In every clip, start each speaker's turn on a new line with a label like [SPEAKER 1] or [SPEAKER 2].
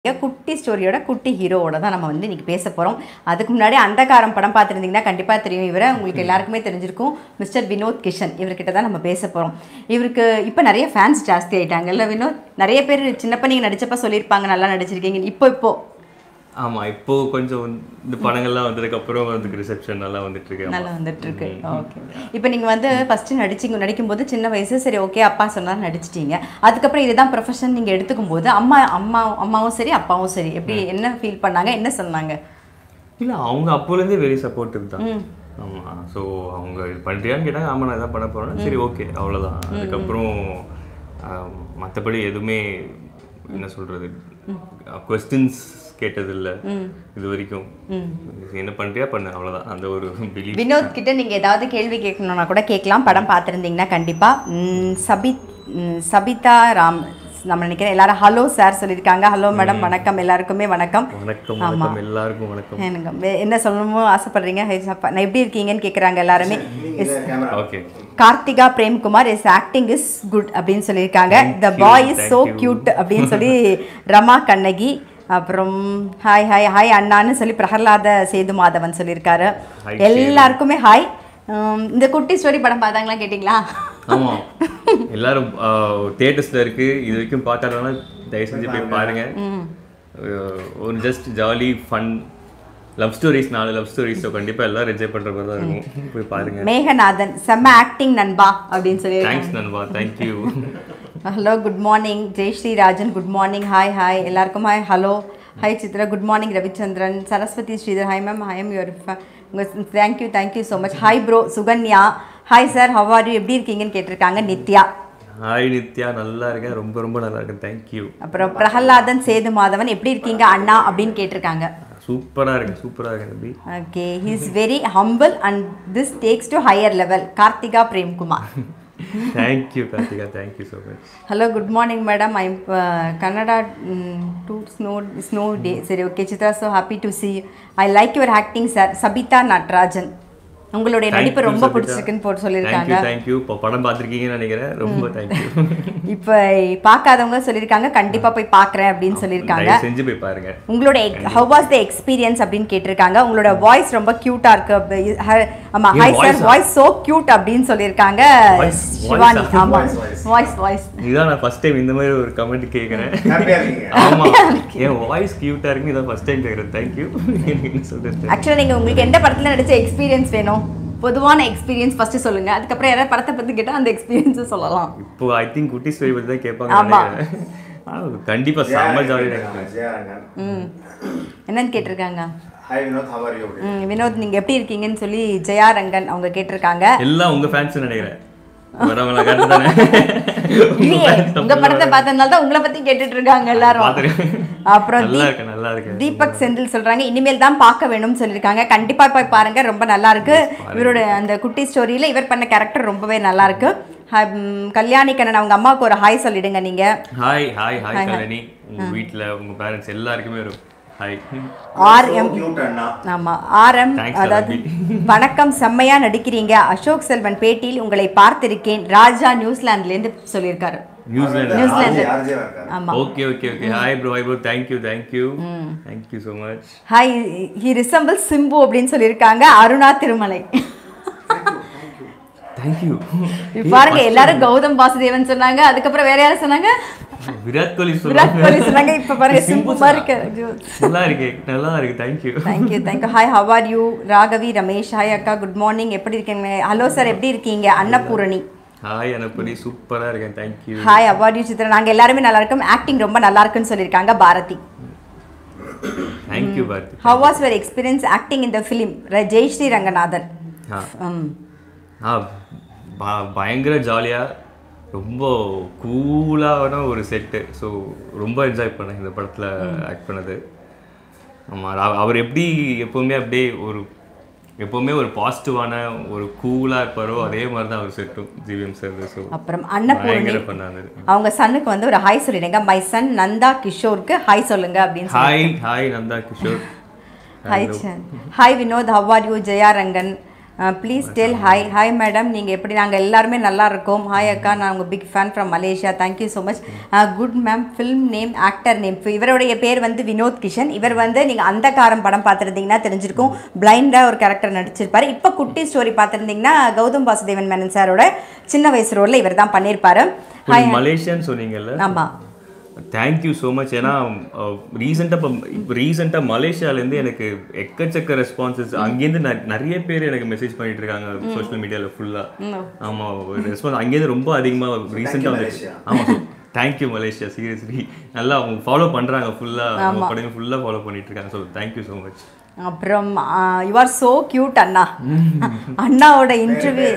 [SPEAKER 1] குட்டி ஸ்டோரியோட குட்டி ஹீரோவோட தான் நம்ம வந்து இன்னைக்கு பேச போகிறோம் அதுக்கு முன்னாடி அந்தகாரம் படம் பார்த்துருந்தீங்கன்னா கண்டிப்பாக தெரியும் இவரை உங்களுக்கு எல்லாருக்குமே தெரிஞ்சிருக்கும் மிஸ்டர் வினோத் கிஷன் இவர்கிட்ட தான் நம்ம பேச போகிறோம் இவருக்கு இப்போ நிறைய ஃபேன்ஸ் ஜாஸ்தி ஆயிட்டாங்கல்ல வினோத் நிறைய பேர் சின்னப்ப நீங்கள் நடிச்சப்ப சொல்லியிருப்பாங்க நல்லா நடிச்சிருக்கீங்க இப்போ இப்போ
[SPEAKER 2] ஆமா இப்போ கொஞ்சம் இந்த படங்கள்லாம் வந்ததுக்கு அப்புறம் அதுக்கு ரிசெப்ஷன் நல்லா வந்துட்டு இருக்கு ஆமா.
[SPEAKER 1] நல்லா வந்துட்டு இருக்கு ஓகே இப்போ நீங்கள் வந்து ஃபஸ்ட்டு நடிச்சிங்க நடிக்கும்போது சின்ன வயசு சரி ஓகே அப்பா சொன்னால் நடிச்சிட்டீங்க அதுக்கப்புறம் இதுதான் ப்ரொஃபஷன் நீங்கள் எடுத்துக்கும் போது அம்மா அம்மா அம்மாவும் சரி அப்பாவும் சரி எப்படி என்ன ஃபீல் பண்ணாங்க என்ன சொன்னாங்க
[SPEAKER 2] இல்ல அவங்க அப்போலேருந்தே வெரி சப்போர்ட்டிவ் தான் ஆமா ஸோ அவங்க இது பண்றியான்னு கேட்டாங்க ஆமா நான் இதான் பண்ண போறேன் சரி ஓகே அவ்வளவுதான் அதுக்கப்புறம் ஆம், மத்தபடி எதுவுமே என்ன சொல்றது கொஸ்டின்ஸ் கேட்டது இல்ல இது வரைக்கும் என்ன பண்றியா பண்ணு அவ்வளவுதான் அந்த ஒரு பிலீவ்
[SPEAKER 1] வினோத் கிட்ட நீங்க ஏதாவது கேள்வி கேட்கணும்னா கூட கேட்கலாம் படம் பார்த்துருந்தீங்கன்னா கண்டிப்பா ம், சபித் ம், சபிதா ராம் நம்ம நினைக்கிறேன் எல்லாரும் ஹலோ சார் சொல்லியிருக்காங்க ஹலோ மேடம் வணக்கம் எல்லாருக்குமே வணக்கம்
[SPEAKER 2] வணக்கம் வணக்கம் எல்லாருக்கும் வணக்கம்
[SPEAKER 1] எனக்கு வே- என்ன சொல்லணுமோ ஆசைப்படுறீங்க ஹை சப்பா நான் எப்படி இருக்கீங்கன்னு கேட்குறாங்க எல்லாருமே
[SPEAKER 2] okay
[SPEAKER 1] Karthika Premkumar is acting is good அப்படின்னு சொல்லியிருக்காங்க the
[SPEAKER 2] you,
[SPEAKER 1] boy is
[SPEAKER 2] thank
[SPEAKER 1] so
[SPEAKER 2] you.
[SPEAKER 1] Cute அப்படின்னு சொல்லி ரமா கண்ணகி அப்புறம் ஹாய் ஹாய் ஹாய் அண்ணான்னு சொல்லி பிரகலாத சேது மாதவன் சொல்லியிருக்காரு
[SPEAKER 2] Hi,
[SPEAKER 1] எல்லாருக்குமே ஹாய் இந்த குட்டி ஸ்டோரி படம் பார்த்தாங்களா கேட்டிங்களா
[SPEAKER 2] ஆமா எல்லாரும் தியேட்டர்ஸ்ல இருக்கு இது வரைக்கும் பார்க்காதவங்க தயவு செஞ்சு போய் பாருங்க அஹ், ஒரு just jolly fun love stories நாலு லவ் ஸ்டோரிஸ் கண்டிப்பா எல்லாரும் என்ஜாய் பண்ற மாதிரி தான் இருக்கும் போய் பாருங்க
[SPEAKER 1] மேகநாதன் செம்ம ஆக்டிங் நண்பா அப்படின்னு சொல்லி
[SPEAKER 2] தேங்க்ஸ் நண்பா thank you
[SPEAKER 1] hello good morning Jai Shri Rajan good morning hi hi எல்லாருக்கும் hi hello hi Chitra good morning Ravichandran Saraswathi Sridhar hi ma'am hi am your உங்கள் thank you thank you so much hi bro Sukanya hi sir how are you எப்படி இருக்கீங்கன்னு கேட்டிருக்காங்க Nithya
[SPEAKER 2] hi Nithya நல்லா இருக்கேன் ரொம்ப ரொம்ப நல்லா இருக்கேன் தேங்க்யூ
[SPEAKER 1] அப்புறம் பிரகலாதன் சேது மாதவன் எப்படி இருக்கீங்க அண்ணா அப்படின்னு கேட்டிருக்காங்க
[SPEAKER 2] சூப்பரா இருக்கேன் சூப்பரா இருக்கேன் தம்பி
[SPEAKER 1] okay he is very humble and this takes to higher level Karthika Premkumar
[SPEAKER 2] thank you Karthika thank you so much
[SPEAKER 1] hello good morning madam I Kannada to snow snow day சரி okay Chitra so happy to see I like your acting sir Sabitha Natarajan உங்களுடைய நடிப்பு ரொம்ப பிடிச்சிருக்குன்னு போட்டு சொல்லியிருக்காங்க
[SPEAKER 2] thank you thank you இப்போ படம் பார்த்துருக்கீங்கன்னு நினைக்கிறேன் ரொம்ப தேங்க்யூ
[SPEAKER 1] இப்போ பார்க்காதவங்க சொல்லியிருக்காங்க கண்டிப்பாக போய் பார்க்குறேன் அப்படின்னு சொல்லியிருக்காங்க
[SPEAKER 2] தயவு செஞ்சு போய் பாருங்க
[SPEAKER 1] உங்களோட ஹவ் வாஸ் த எக்ஸ்பீரியன்ஸ் அப்படின்னு கேட்டிருக்காங்க உங்களோட வாய்ஸ் ரொம்ப க்யூட்டாக இருக்கு அப்ப- ஹ- ஆமா
[SPEAKER 2] என்
[SPEAKER 1] ஹாய் சார்
[SPEAKER 2] voice-ஆ?
[SPEAKER 1] வாய்ஸ் சோ க்யூட் அப்படின்னு சொல்லியிருக்காங்க
[SPEAKER 2] Voice-
[SPEAKER 1] சிவானி
[SPEAKER 2] voice-ஆ?
[SPEAKER 1] ஆமா வாய்ஸ் வாய்ஸ்
[SPEAKER 2] இதான் நான் ஃபர்ஸ்ட் டைம் இந்த மாதிரி ஒரு கமெண்ட் கேட்குறேன்
[SPEAKER 3] ஹாப்பியா இருக்கீங்க
[SPEAKER 2] ஆமா என் வாய்ஸ் கியூட்டா இருக்கு இதான் ஃபர்ஸ்ட் டைம் கேட்குறேன் தேங்க்யூ என்ன சொல்றது
[SPEAKER 1] ஆக்சுவலாக நீங்கள் உங்களுக்கு எந்த படத்தில் நடிச்ச எக்ஸ்பீரியன்ஸ் வேணும் பொதுவான எக்ஸ்பீரியன்ஸ் ஃபர்ஸ்ட் சொல்லுங்க அதுக்கப்புறம் யாராவது படத்தை பற்றி கேட்டால் அந்த எக்ஸ்பீரியன்ஸும் சொல்லலாம்
[SPEAKER 2] இப்போ ஐ திங்க் குட்டி ஸ்டோரி பத்தி தான் கேட்பாங்க
[SPEAKER 1] ஆமா.
[SPEAKER 2] நினைக்கிறேன். ஆ, கண்டிப்பா செம்ம ஜாலியாக
[SPEAKER 3] ஜெயாரங்கன்
[SPEAKER 1] ம் என்னன்னு கேட்டிருக்காங்க
[SPEAKER 3] hi Vinod how are you
[SPEAKER 1] ம் வினோத் நீங்கள் எப்படி இருக்கீங்கன்னு சொல்லி ஜெயா ரங்கன் அவங்க கேட்டிருக்காங்க
[SPEAKER 2] எல்லாம் உங்க ஃபேன்ஸ் நினைக்கிறேன் வரவங்கள கரெக்ட் தானே
[SPEAKER 1] இல்லையே உங்க படத்தை பார்த்ததுனால தான் உங்களை பத்தி கேட்டுட்டு இருக்காங்க எல்லாரும்
[SPEAKER 2] பார்த்துருக்கேன்.
[SPEAKER 1] அப்புறம்
[SPEAKER 2] நல்லா
[SPEAKER 1] தீப்-
[SPEAKER 2] இருக்கு நல்லா இருக்கு
[SPEAKER 1] தீபக் செந்தில் சொல்றாங்க இனிமேல் தான் பார்க்க வேணும்னு சொல்லியிருக்காங்க கண்டிப்பா போய் பாருங்க ரொம்ப நல்லா இருக்கு இவரோட அந்த குட்டி ஸ்டோரியில இவர் பண்ண கேரக்டர் ரொம்பவே நல்லா இருக்கு ஹ- ம், கல்யாணி கண்ணன் அவங்க அம்மாவுக்கு ஒரு ஹாய் சொல்லிடுங்க நீங்க
[SPEAKER 2] ஹாய் ஹாய் ஹாய் கல்யாணி உங்க வீட்ல உங்க பேரண்ட்ஸ் எல்லாருக்குமே ஒரு ஹாய்
[SPEAKER 1] ஆர் எம்
[SPEAKER 3] கியூட் அண்ணா
[SPEAKER 1] ஆமா ஆர்எம்
[SPEAKER 2] Thanks,
[SPEAKER 1] அதாவது வணக்கம் செம்மையா நடிக்கிறீங்க அசோக் செல்வன் பேட்டியில் உங்களை பார்த்திருக்கேன் ராஜா நியூசிலாந்துல இருந்து சொல்லியிருக்காரு
[SPEAKER 2] நியூசிலாந்து
[SPEAKER 1] நியூசிலாந்து.
[SPEAKER 3] ஆர்ஜே இருக்காரு
[SPEAKER 1] ஆமா
[SPEAKER 2] okay okay okay hi bro hi bro thank you thank you thank you so much
[SPEAKER 1] hi he resemble Simbu அப்படின்னு சொல்லியிருக்காங்க அருணா திருமலை
[SPEAKER 2] தேங்க்யூ
[SPEAKER 1] இப்ப பாருங்க எல்லாரும் கௌதம் வாசுதேவன் சொன்னாங்க அதுக்கப்புறம் வேற யாரும் சொன்னாங்க
[SPEAKER 2] விராட் கோலி
[SPEAKER 1] விராட்
[SPEAKER 2] சொல்லுவாங்க
[SPEAKER 1] கோலி சொன்னாங்க இப்ப பாருங்க சிம்பு மாதிரி இருக்கு
[SPEAKER 2] நல்லா இருக்கு நல்லா இருக்கு thank you
[SPEAKER 1] thank you thank you hi how are you Raghavi Ramesh hi அக்கா குட் மார்னிங் எப்படி இருக்கீங்க ஹலோ சார் எப்படி இருக்கீங்க அன்னபூரணி
[SPEAKER 2] ஹாய் அனப்படி சூப்பரா இருக்கேன் thank you
[SPEAKER 1] hi award you Chitra நாங்க எல்லாருமே நல்லா இருக்கோம் ஆக்டிங் ரொம்ப நல்லா இருக்குன்னு சொல்லியிருக்காங்க Bharathi
[SPEAKER 2] thank you Bharathi
[SPEAKER 1] how was your experience acting in the film Jai Shri Ranganathan
[SPEAKER 2] ஆ
[SPEAKER 1] ம்
[SPEAKER 2] ஆ ப- பயங்கர ஜாலியாக ரொம்ப கூலான ஒரு செட்டு ஸோ ரொம்ப என்ஜாய் பண்ணேன் இந்த படத்தில் ஆக்ட் பண்ணது ஆமாம் அவர் எப்படி எப்போவுமே அப்படியே ஒரு எப்போவுமே ஒரு பாசிட்டிவான ஒரு கூலாக இருப்பாரோ அதே மாதிரி தான் அவர் செட்டும் ஜிவிஎம் சார் ஸோ
[SPEAKER 1] அப்புறம் அன்னபூரணி
[SPEAKER 2] பயங்கர பண்ணாங்க
[SPEAKER 1] அவங்க சன்னுக்கு வந்து ஒரு ஹாய் சொல்லிடுங்க மை சன் நந்தா கிஷோருக்கு ஹாய் சொல்லுங்க அப்படின்னு சொல்லி
[SPEAKER 2] hi hi Nanda Kishore
[SPEAKER 1] hi son hi Vinod how are you Jaya Rangan please tell hi hi madam நீங்கள் எப்படி நாங்கள் எல்லாருமே நல்லா இருக்கோம் ஹாய் அக்கா நான் உங்கள் big fan from Malaysia thank you so much good ma'am film name actor name இவருடைய பேர் வந்து வினோத் கிஷன் இவர் வந்து நீங்கள் அந்த காரம் படம் பார்த்துருந்தீங்கன்னா தெரிஞ்சிருக்கும் பிளைண்டாக ஒரு கேரக்டர் நடிச்சிருப்பாரு இப்போ குட்டி ஸ்டோரி பார்த்துருந்தீங்கன்னா கௌதம் வாசுதேவன் மேனன் சாரோட சின்ன வயசு ரோலில் இவர் தான் பண்ணியிருப்பாரு ஹாய்
[SPEAKER 2] மலேசியான்னு சொன்னீங்கல்ல
[SPEAKER 1] ஆமாம்
[SPEAKER 2] தேங்க்யூ ஸோ மச் ஏன்னா ரீசெண்டாக இப்போ இப்போ ரீசெண்டாக மலேசியாலேருந்து எனக்கு எக்கச்சக்க ரெஸ்பான்சஸ் அங்கேருந்து ந- நிறைய பேர் எனக்கு மெசேஜ் பண்ணிட்டு இருக்காங்க சோஷியல் மீடியாவில் ஃபுல்லாக ஆமாம் ரெஸ்பான்ஸ் அங்கேருந்து ரொம்ப அதிகமாக ரீசெண்டாக வந்துச்சு
[SPEAKER 3] மலேசியா.
[SPEAKER 2] ஆமாம் தேங்க்யூ மலேசியா சீரியஸ்லி நல்லா அவங்க ஃபாலோ பண்ணுறாங்க ஃபுல்லாக அவங்க படங்கள் ஃபுல்லாக ஃபாலோ பண்ணிட்டு இருக்காங்க ஸோ தேங்க்யூ ஸோ மச்
[SPEAKER 1] அப்புறம் யூ ஆர் சோ கியூட் அண்ணா அண்ணாவோட இன்டர்வியூ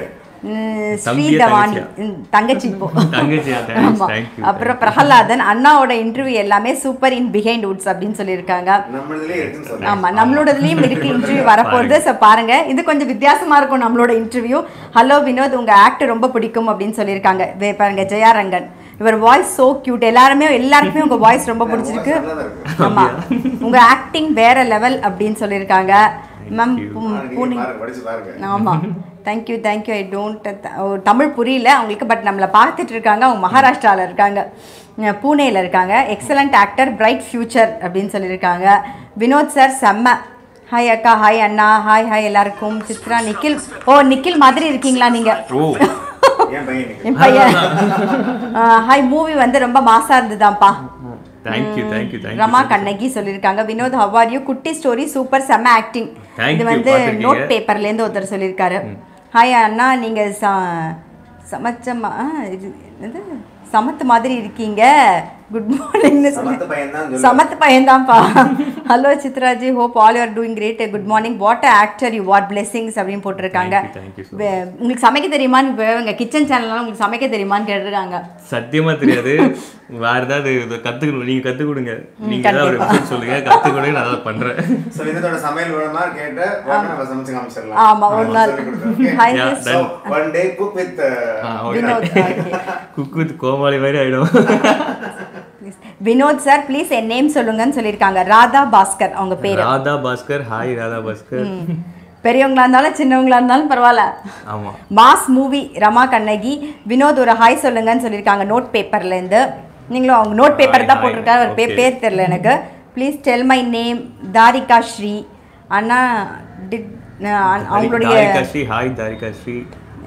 [SPEAKER 1] ஸ்ரீதவாணி ம், தங்கச்சி இப்போ
[SPEAKER 2] தங்கச்சியா தேங்க்ஸ்
[SPEAKER 1] ஆமா.
[SPEAKER 2] தேங்க்யூ
[SPEAKER 1] அப்புறம் பிரகலாதன் அண்ணாவோட இன்டர்வியூ எல்லாமே சூப்பர் இன் பிஹைண்ட் வுட்ஸ் அப்படின்னு சொல்லியிருக்காங்க
[SPEAKER 3] நம்மளதுலயே இருக்குன்னு சொல்றேன்
[SPEAKER 1] ஆமா நம்மளோடதுலயும் இருக்கு இன்டர்வியூ வரப்போகுது ஸோ பாருங்க இது கொஞ்சம் வித்தியாசமா இருக்கும் நம்மளோட இன்டர்வியூ ஹலோ வினோத் உங்க ஆக்ட் ரொம்ப பிடிக்கும் அப்படின்னு சொல்லியிருக்காங்க வே- பாருங்க ஜெயா ரங்கன் இவர் வாய்ஸ் சோ கியூட் எல்லாருமே எல்லாருக்குமே உங்க வாய்ஸ் ரொம்ப பிடிச்சிருக்கு
[SPEAKER 3] நல்லாதான் இருக்கு
[SPEAKER 1] ஆமா உங்க ஆக்டிங் வேற லெவல் அப்படின்னு சொல்லியிருக்காங்க மேம்
[SPEAKER 3] நீங்க பாருங்க படிச்சு பாருங்க
[SPEAKER 1] ஆமா thank you thank you I don't Tamil புரியல அவங்களுக்கு பட் நம்மளை பார்த்துட்டு இருக்காங்க அவங்க மகாராஷ்டிராவில் இருக்காங்க அஹ் பூனேல இருக்காங்க எக்ஸலண்ட் ஆக்டர் பிரைட் ஃபியூச்சர் அப்படின்னு சொல்லியிருக்காங்க வினோத் சார் செம்ம ஹாய் அக்கா ஹாய் அண்ணா ஹாய் ஹாய் எல்லாருக்கும் சித்ரா நிக்கில் ஓ நிக்கில் மாதிரி இருக்கீங்களா நீங்க
[SPEAKER 2] ஓ
[SPEAKER 3] என் பையன் இன்னைக்கு
[SPEAKER 1] என் பையன் ஹாய் மூவி வந்து ரொம்ப மாசா இருந்துதான்ப்பா
[SPEAKER 2] thank you thank you thank you
[SPEAKER 1] Rama Kannagi சொல்லியிருக்காங்க வினோத் ஹவார் யூ குட்டி ஸ்டோரி சூப்பர் செம்ம ஆக்டிங்
[SPEAKER 2] Thank
[SPEAKER 1] இது
[SPEAKER 2] you,
[SPEAKER 1] வந்து
[SPEAKER 2] பார்த்திருக்கீங்க.
[SPEAKER 1] நோட் பேப்பர்லேருந்து ஒருத்தர் சொல்லியிருக்காரு ஹாய் அண்ணா நீங்கள் ச சமைச்சமா ஆ, இது என்னது சமத்து மாதிரி இருக்கீங்க குட் மார்னிங்னு சொல்லி
[SPEAKER 3] சமத்து பையன் தான் சொல்லு
[SPEAKER 1] சமத்து பையன்தான்ப்பா hello Chitraji hope all you are doing great good morning what actor you what blessings அப்படின்னு போட்டிருக்காங்க
[SPEAKER 2] Thank you, thank you so
[SPEAKER 1] வே- உங்களுக்கு சமைக்க தெரியுமான்னு இப்போ எங்கள் கிச்சன் சேனல்லாம் உங்களுக்கு சமைக்க தெரியுமான்னு கேட்டிருக்காங்க
[SPEAKER 2] சத்தியமா தெரியாது வேற ஏதாவது இதை கத்துக்கணும் நீங்க கத்து கொடுங்க நீங்க ஏதாவது ஒரு
[SPEAKER 1] கண்டிப்பா.
[SPEAKER 2] விஷயம் சொல்லுங்க கத்து கொடுங்க நான் அதை பண்றேன்
[SPEAKER 3] ஸோ இதோட சமையல் வேணுமா கேட்ட உடனே நம்ம சமைச்சு காமிச்சிடலாம்
[SPEAKER 1] ஆமா ஒரு நாள் hi
[SPEAKER 2] Yeah,
[SPEAKER 1] miss
[SPEAKER 3] so one day cook with
[SPEAKER 1] Vinod okay.
[SPEAKER 2] Cook with Comali மாதிரி ஆயிடும்
[SPEAKER 1] வினோத் சார் ப்ளீஸ் என் நேம் சொல்லுங்கன்னு சொல்லியிருக்காங்க ராதா பாஸ்கர் அவங்க பேர்
[SPEAKER 2] ராதா பாஸ்கர் ஹாய் ராதா பாஸ்கர்
[SPEAKER 1] பெரியவங்களா இருந்தாலும் சின்னவங்களா இருந்தாலும் பரவாயில்ல
[SPEAKER 2] ஆமா
[SPEAKER 1] மாஸ் மூவி ரமா கண்ணகி வினோத் ஒரு ஹாய் சொல்லுங்கன்னு சொல்லியிருக்காங்க நோட் பேப்பர்லேருந்து நீங்களும் அவங்க நோட் பேப்பர்
[SPEAKER 2] Hi,
[SPEAKER 1] தான்
[SPEAKER 2] hi.
[SPEAKER 1] போட்டிருக்காரு ஒரு பே
[SPEAKER 2] Okay.
[SPEAKER 1] பேர் தெரில எனக்கு ப்ளீஸ் டெல் மை நேம் தாரிகா ஸ்ரீ அண்ணா did அஹ் அவங்களுடைய
[SPEAKER 2] தாரிகா ஸ்ரீ ஹாய் தாரிகா ஸ்ரீ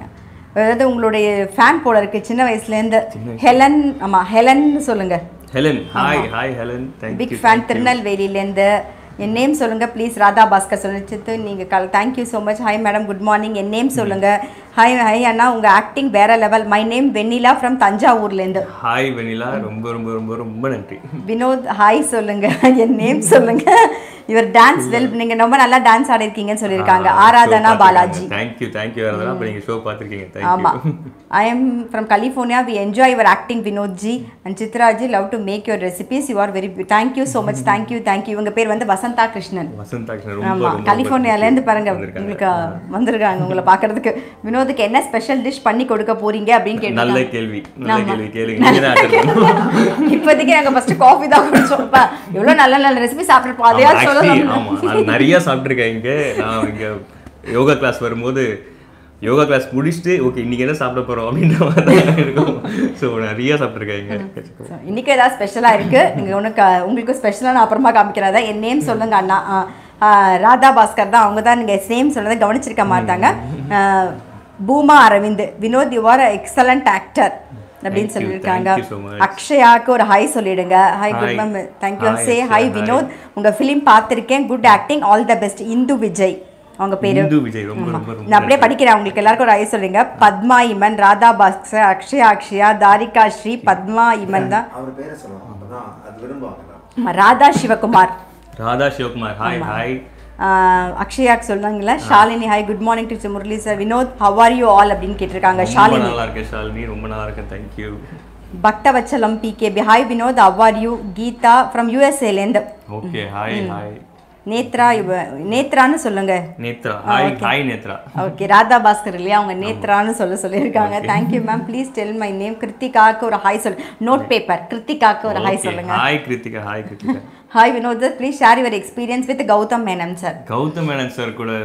[SPEAKER 1] அதாவது உங்களுடைய ஃபேன் போல இருக்கு சின்ன வயசுலேருந்து ஹெலன் ஆமா ஹெலன் சொல்லுங்க
[SPEAKER 2] Helen hi hi Helen thank
[SPEAKER 1] big fan திருநெல்வேலியிலேருந்து என் நேம் சொல்லுங்க ப்ளீஸ் ராதா பாஸ்கர் சொல்லிச்சித்து நீங்கள் கல் thank you so much hi madam good morning என் நேம் சொல்லுங்க ஹாய் ஹாய் அண்ணா உங்கள் ஆக்டிங் வேற level my name Vennila from தஞ்சாவூர்லேருந்து
[SPEAKER 2] ஹாய் வெனிலா ரொம்ப ரொம்ப ரொம்ப ரொம்ப நன்றி
[SPEAKER 1] வினோத் ஹாய் சொல்லுங்க என் நேம் சொல்லுங்க இவர் டான்ஸ் வெல் நீங்க ரொம்ப நல்லா டான்ஸ் ஆடிருக்கீங்கன்னு சொல்லியிருக்காங்க ஆராதனா பாலாஜி
[SPEAKER 2] தேங்க்யூ தேங்க்யூ வரதா அப்ப நீங்க ஷோ பார்த்திருக்கீங்க
[SPEAKER 1] ஆமா
[SPEAKER 2] thank you
[SPEAKER 1] I am from California we enjoy your acting Vinodji and Chitraji love to make your recipes you are very thank you so much thank you thank you இவங்க பேர் வந்து வசந்தா கிருஷ்ணன்
[SPEAKER 2] வசந்தா கிருஷ்ணன் ரொம்ப
[SPEAKER 1] ஆமா
[SPEAKER 2] ரொம்ப
[SPEAKER 1] கலிஃபோர்னியாலேருந்து பாருங்க
[SPEAKER 2] வந்திருக்காங்க.
[SPEAKER 1] உங்களுக்கு வந்திருக்காங்க உங்களை பார்க்கறதுக்கு வினோதுக்கு என்ன ஸ்பெஷல் டிஷ் பண்ணி கொடுக்க போறீங்க அப்படின்னு
[SPEAKER 2] நல்ல
[SPEAKER 1] கேட்டாங்க
[SPEAKER 2] கேள்வி நல்ல
[SPEAKER 1] ஆமா.
[SPEAKER 2] கேள்வி கேளுங்க நீங்க தான் answer பண்ணணும்.
[SPEAKER 1] இப்போதைக்கு நாங்கள் ஃபர்ஸ்ட் காஃபி தான் குடிச்சோம்ப்பா எவ்வளோ நல்ல நல்ல ரெசிபி சாப்பிட்ருப்போம் அதையா
[SPEAKER 2] ஆமா, actually,
[SPEAKER 1] சொல்லலாம்
[SPEAKER 2] ஆமா நான் நிறைய சாப்பிட்ருக்கேன் இங்க நான் இங்க யோகா கிளாஸ் வரும்போது யோகா கிளாஸ் முடிச்சுட்டு ஓகே இன்னைக்கு என்ன சாப்பிட போறோம் அப்படின்ற மாதிரி தான் இருக்கும் ஸோ நிறைய சாப்பிட்ருக்கேன் இங்க
[SPEAKER 1] So, இன்னைக்கு ஏதாவது ஸ்பெஷலாக இருக்கு நீங்க உனக்கு உங்களுக்கு ஸ்பெஷலாக நான் அப்புறமா காமிக்கிறதா என் நேம் சொல்லுங்க அண்ணா ஆ, ஆ, ராதா பாஸ்கர் தான் அவங்க தான் நீங்கள் சேம் சொன்னதை கவனிச்சிருக்க மாட்டாங்க ஆ, Booma Aravind Vinod you are excellent actor அப்படின்னு
[SPEAKER 2] Thank you,
[SPEAKER 1] சொல்லியிருக்காங்க
[SPEAKER 2] thank you so much.
[SPEAKER 1] அக்ஷயாக்கு ஒரு ஹாய் சொல்லிடுங்க hi good
[SPEAKER 2] Hi.
[SPEAKER 1] Ma'am thank you
[SPEAKER 2] Hi,
[SPEAKER 1] say
[SPEAKER 2] Akshaya,
[SPEAKER 1] hi
[SPEAKER 2] hi.
[SPEAKER 1] Vinod உங்க ஃபிலிம் பார்த்துருக்கேன் good acting all the best Indu Vijay அவங்க பேரு
[SPEAKER 2] இந்து விஜய் ரொம்ப ரொம்ப ரொம்ப
[SPEAKER 1] நான் அப்படியே படிக்கிறேன் உங்களுக்கு எல்லாருக்கும் ஒரு ஐ சொல்றீங்க பத்மா இமன் ராதா பாஸ்கர் அக்ஷயா அக்ஷயா தாரிகா ஸ்ரீ பத்மா இமன் தான்
[SPEAKER 3] அவர் பேரை சொல்லுவோம் அப்பதான் அது விரும்புவாங்க
[SPEAKER 1] ஆமா, ராதா சிவகுமார்
[SPEAKER 2] ராதா சிவகுமார் ஹாய் ஹாய்
[SPEAKER 1] ஆஹ், அக்ஷயாக்கு சொல்றாங்களா Shalini hi good morning to Murali sir Vinod how are you all அப்படின்னு கேட்டிருக்காங்க
[SPEAKER 2] ரொம்ப
[SPEAKER 1] ஷாலினி
[SPEAKER 2] நல்லா இருக்கேன் ஷாலினி ரொம்ப நல்லா இருக்கேன் thank you
[SPEAKER 1] Bakthavatsalam PKB hi Vinod how are you Geetha from யூஎஸ்ஏலேருந்து
[SPEAKER 2] ஓகே ஹாய் ஹாய்
[SPEAKER 1] நேத்ரா இவ நேத்ரான்னு சொல்லுங்க
[SPEAKER 2] Nethra hi hi Nethra
[SPEAKER 1] okay Radha Bhaskar இல்லையா அவங்க நேத்ரான்னு சொல்ல சொல்லியிருக்காங்க thank you ma'am please tell my name கிருத்திகாக்கு ஒரு ஹாய் சொல்லு நோட் பேப்பர் கிருத்திகாக்கு ஒரு ஹாய் சொல்லுங்க
[SPEAKER 2] hi Kiruthika hi Kiruthika
[SPEAKER 1] hi Vinod please share your experience with Gautham Menon sir
[SPEAKER 2] Gautham Menon sir கூட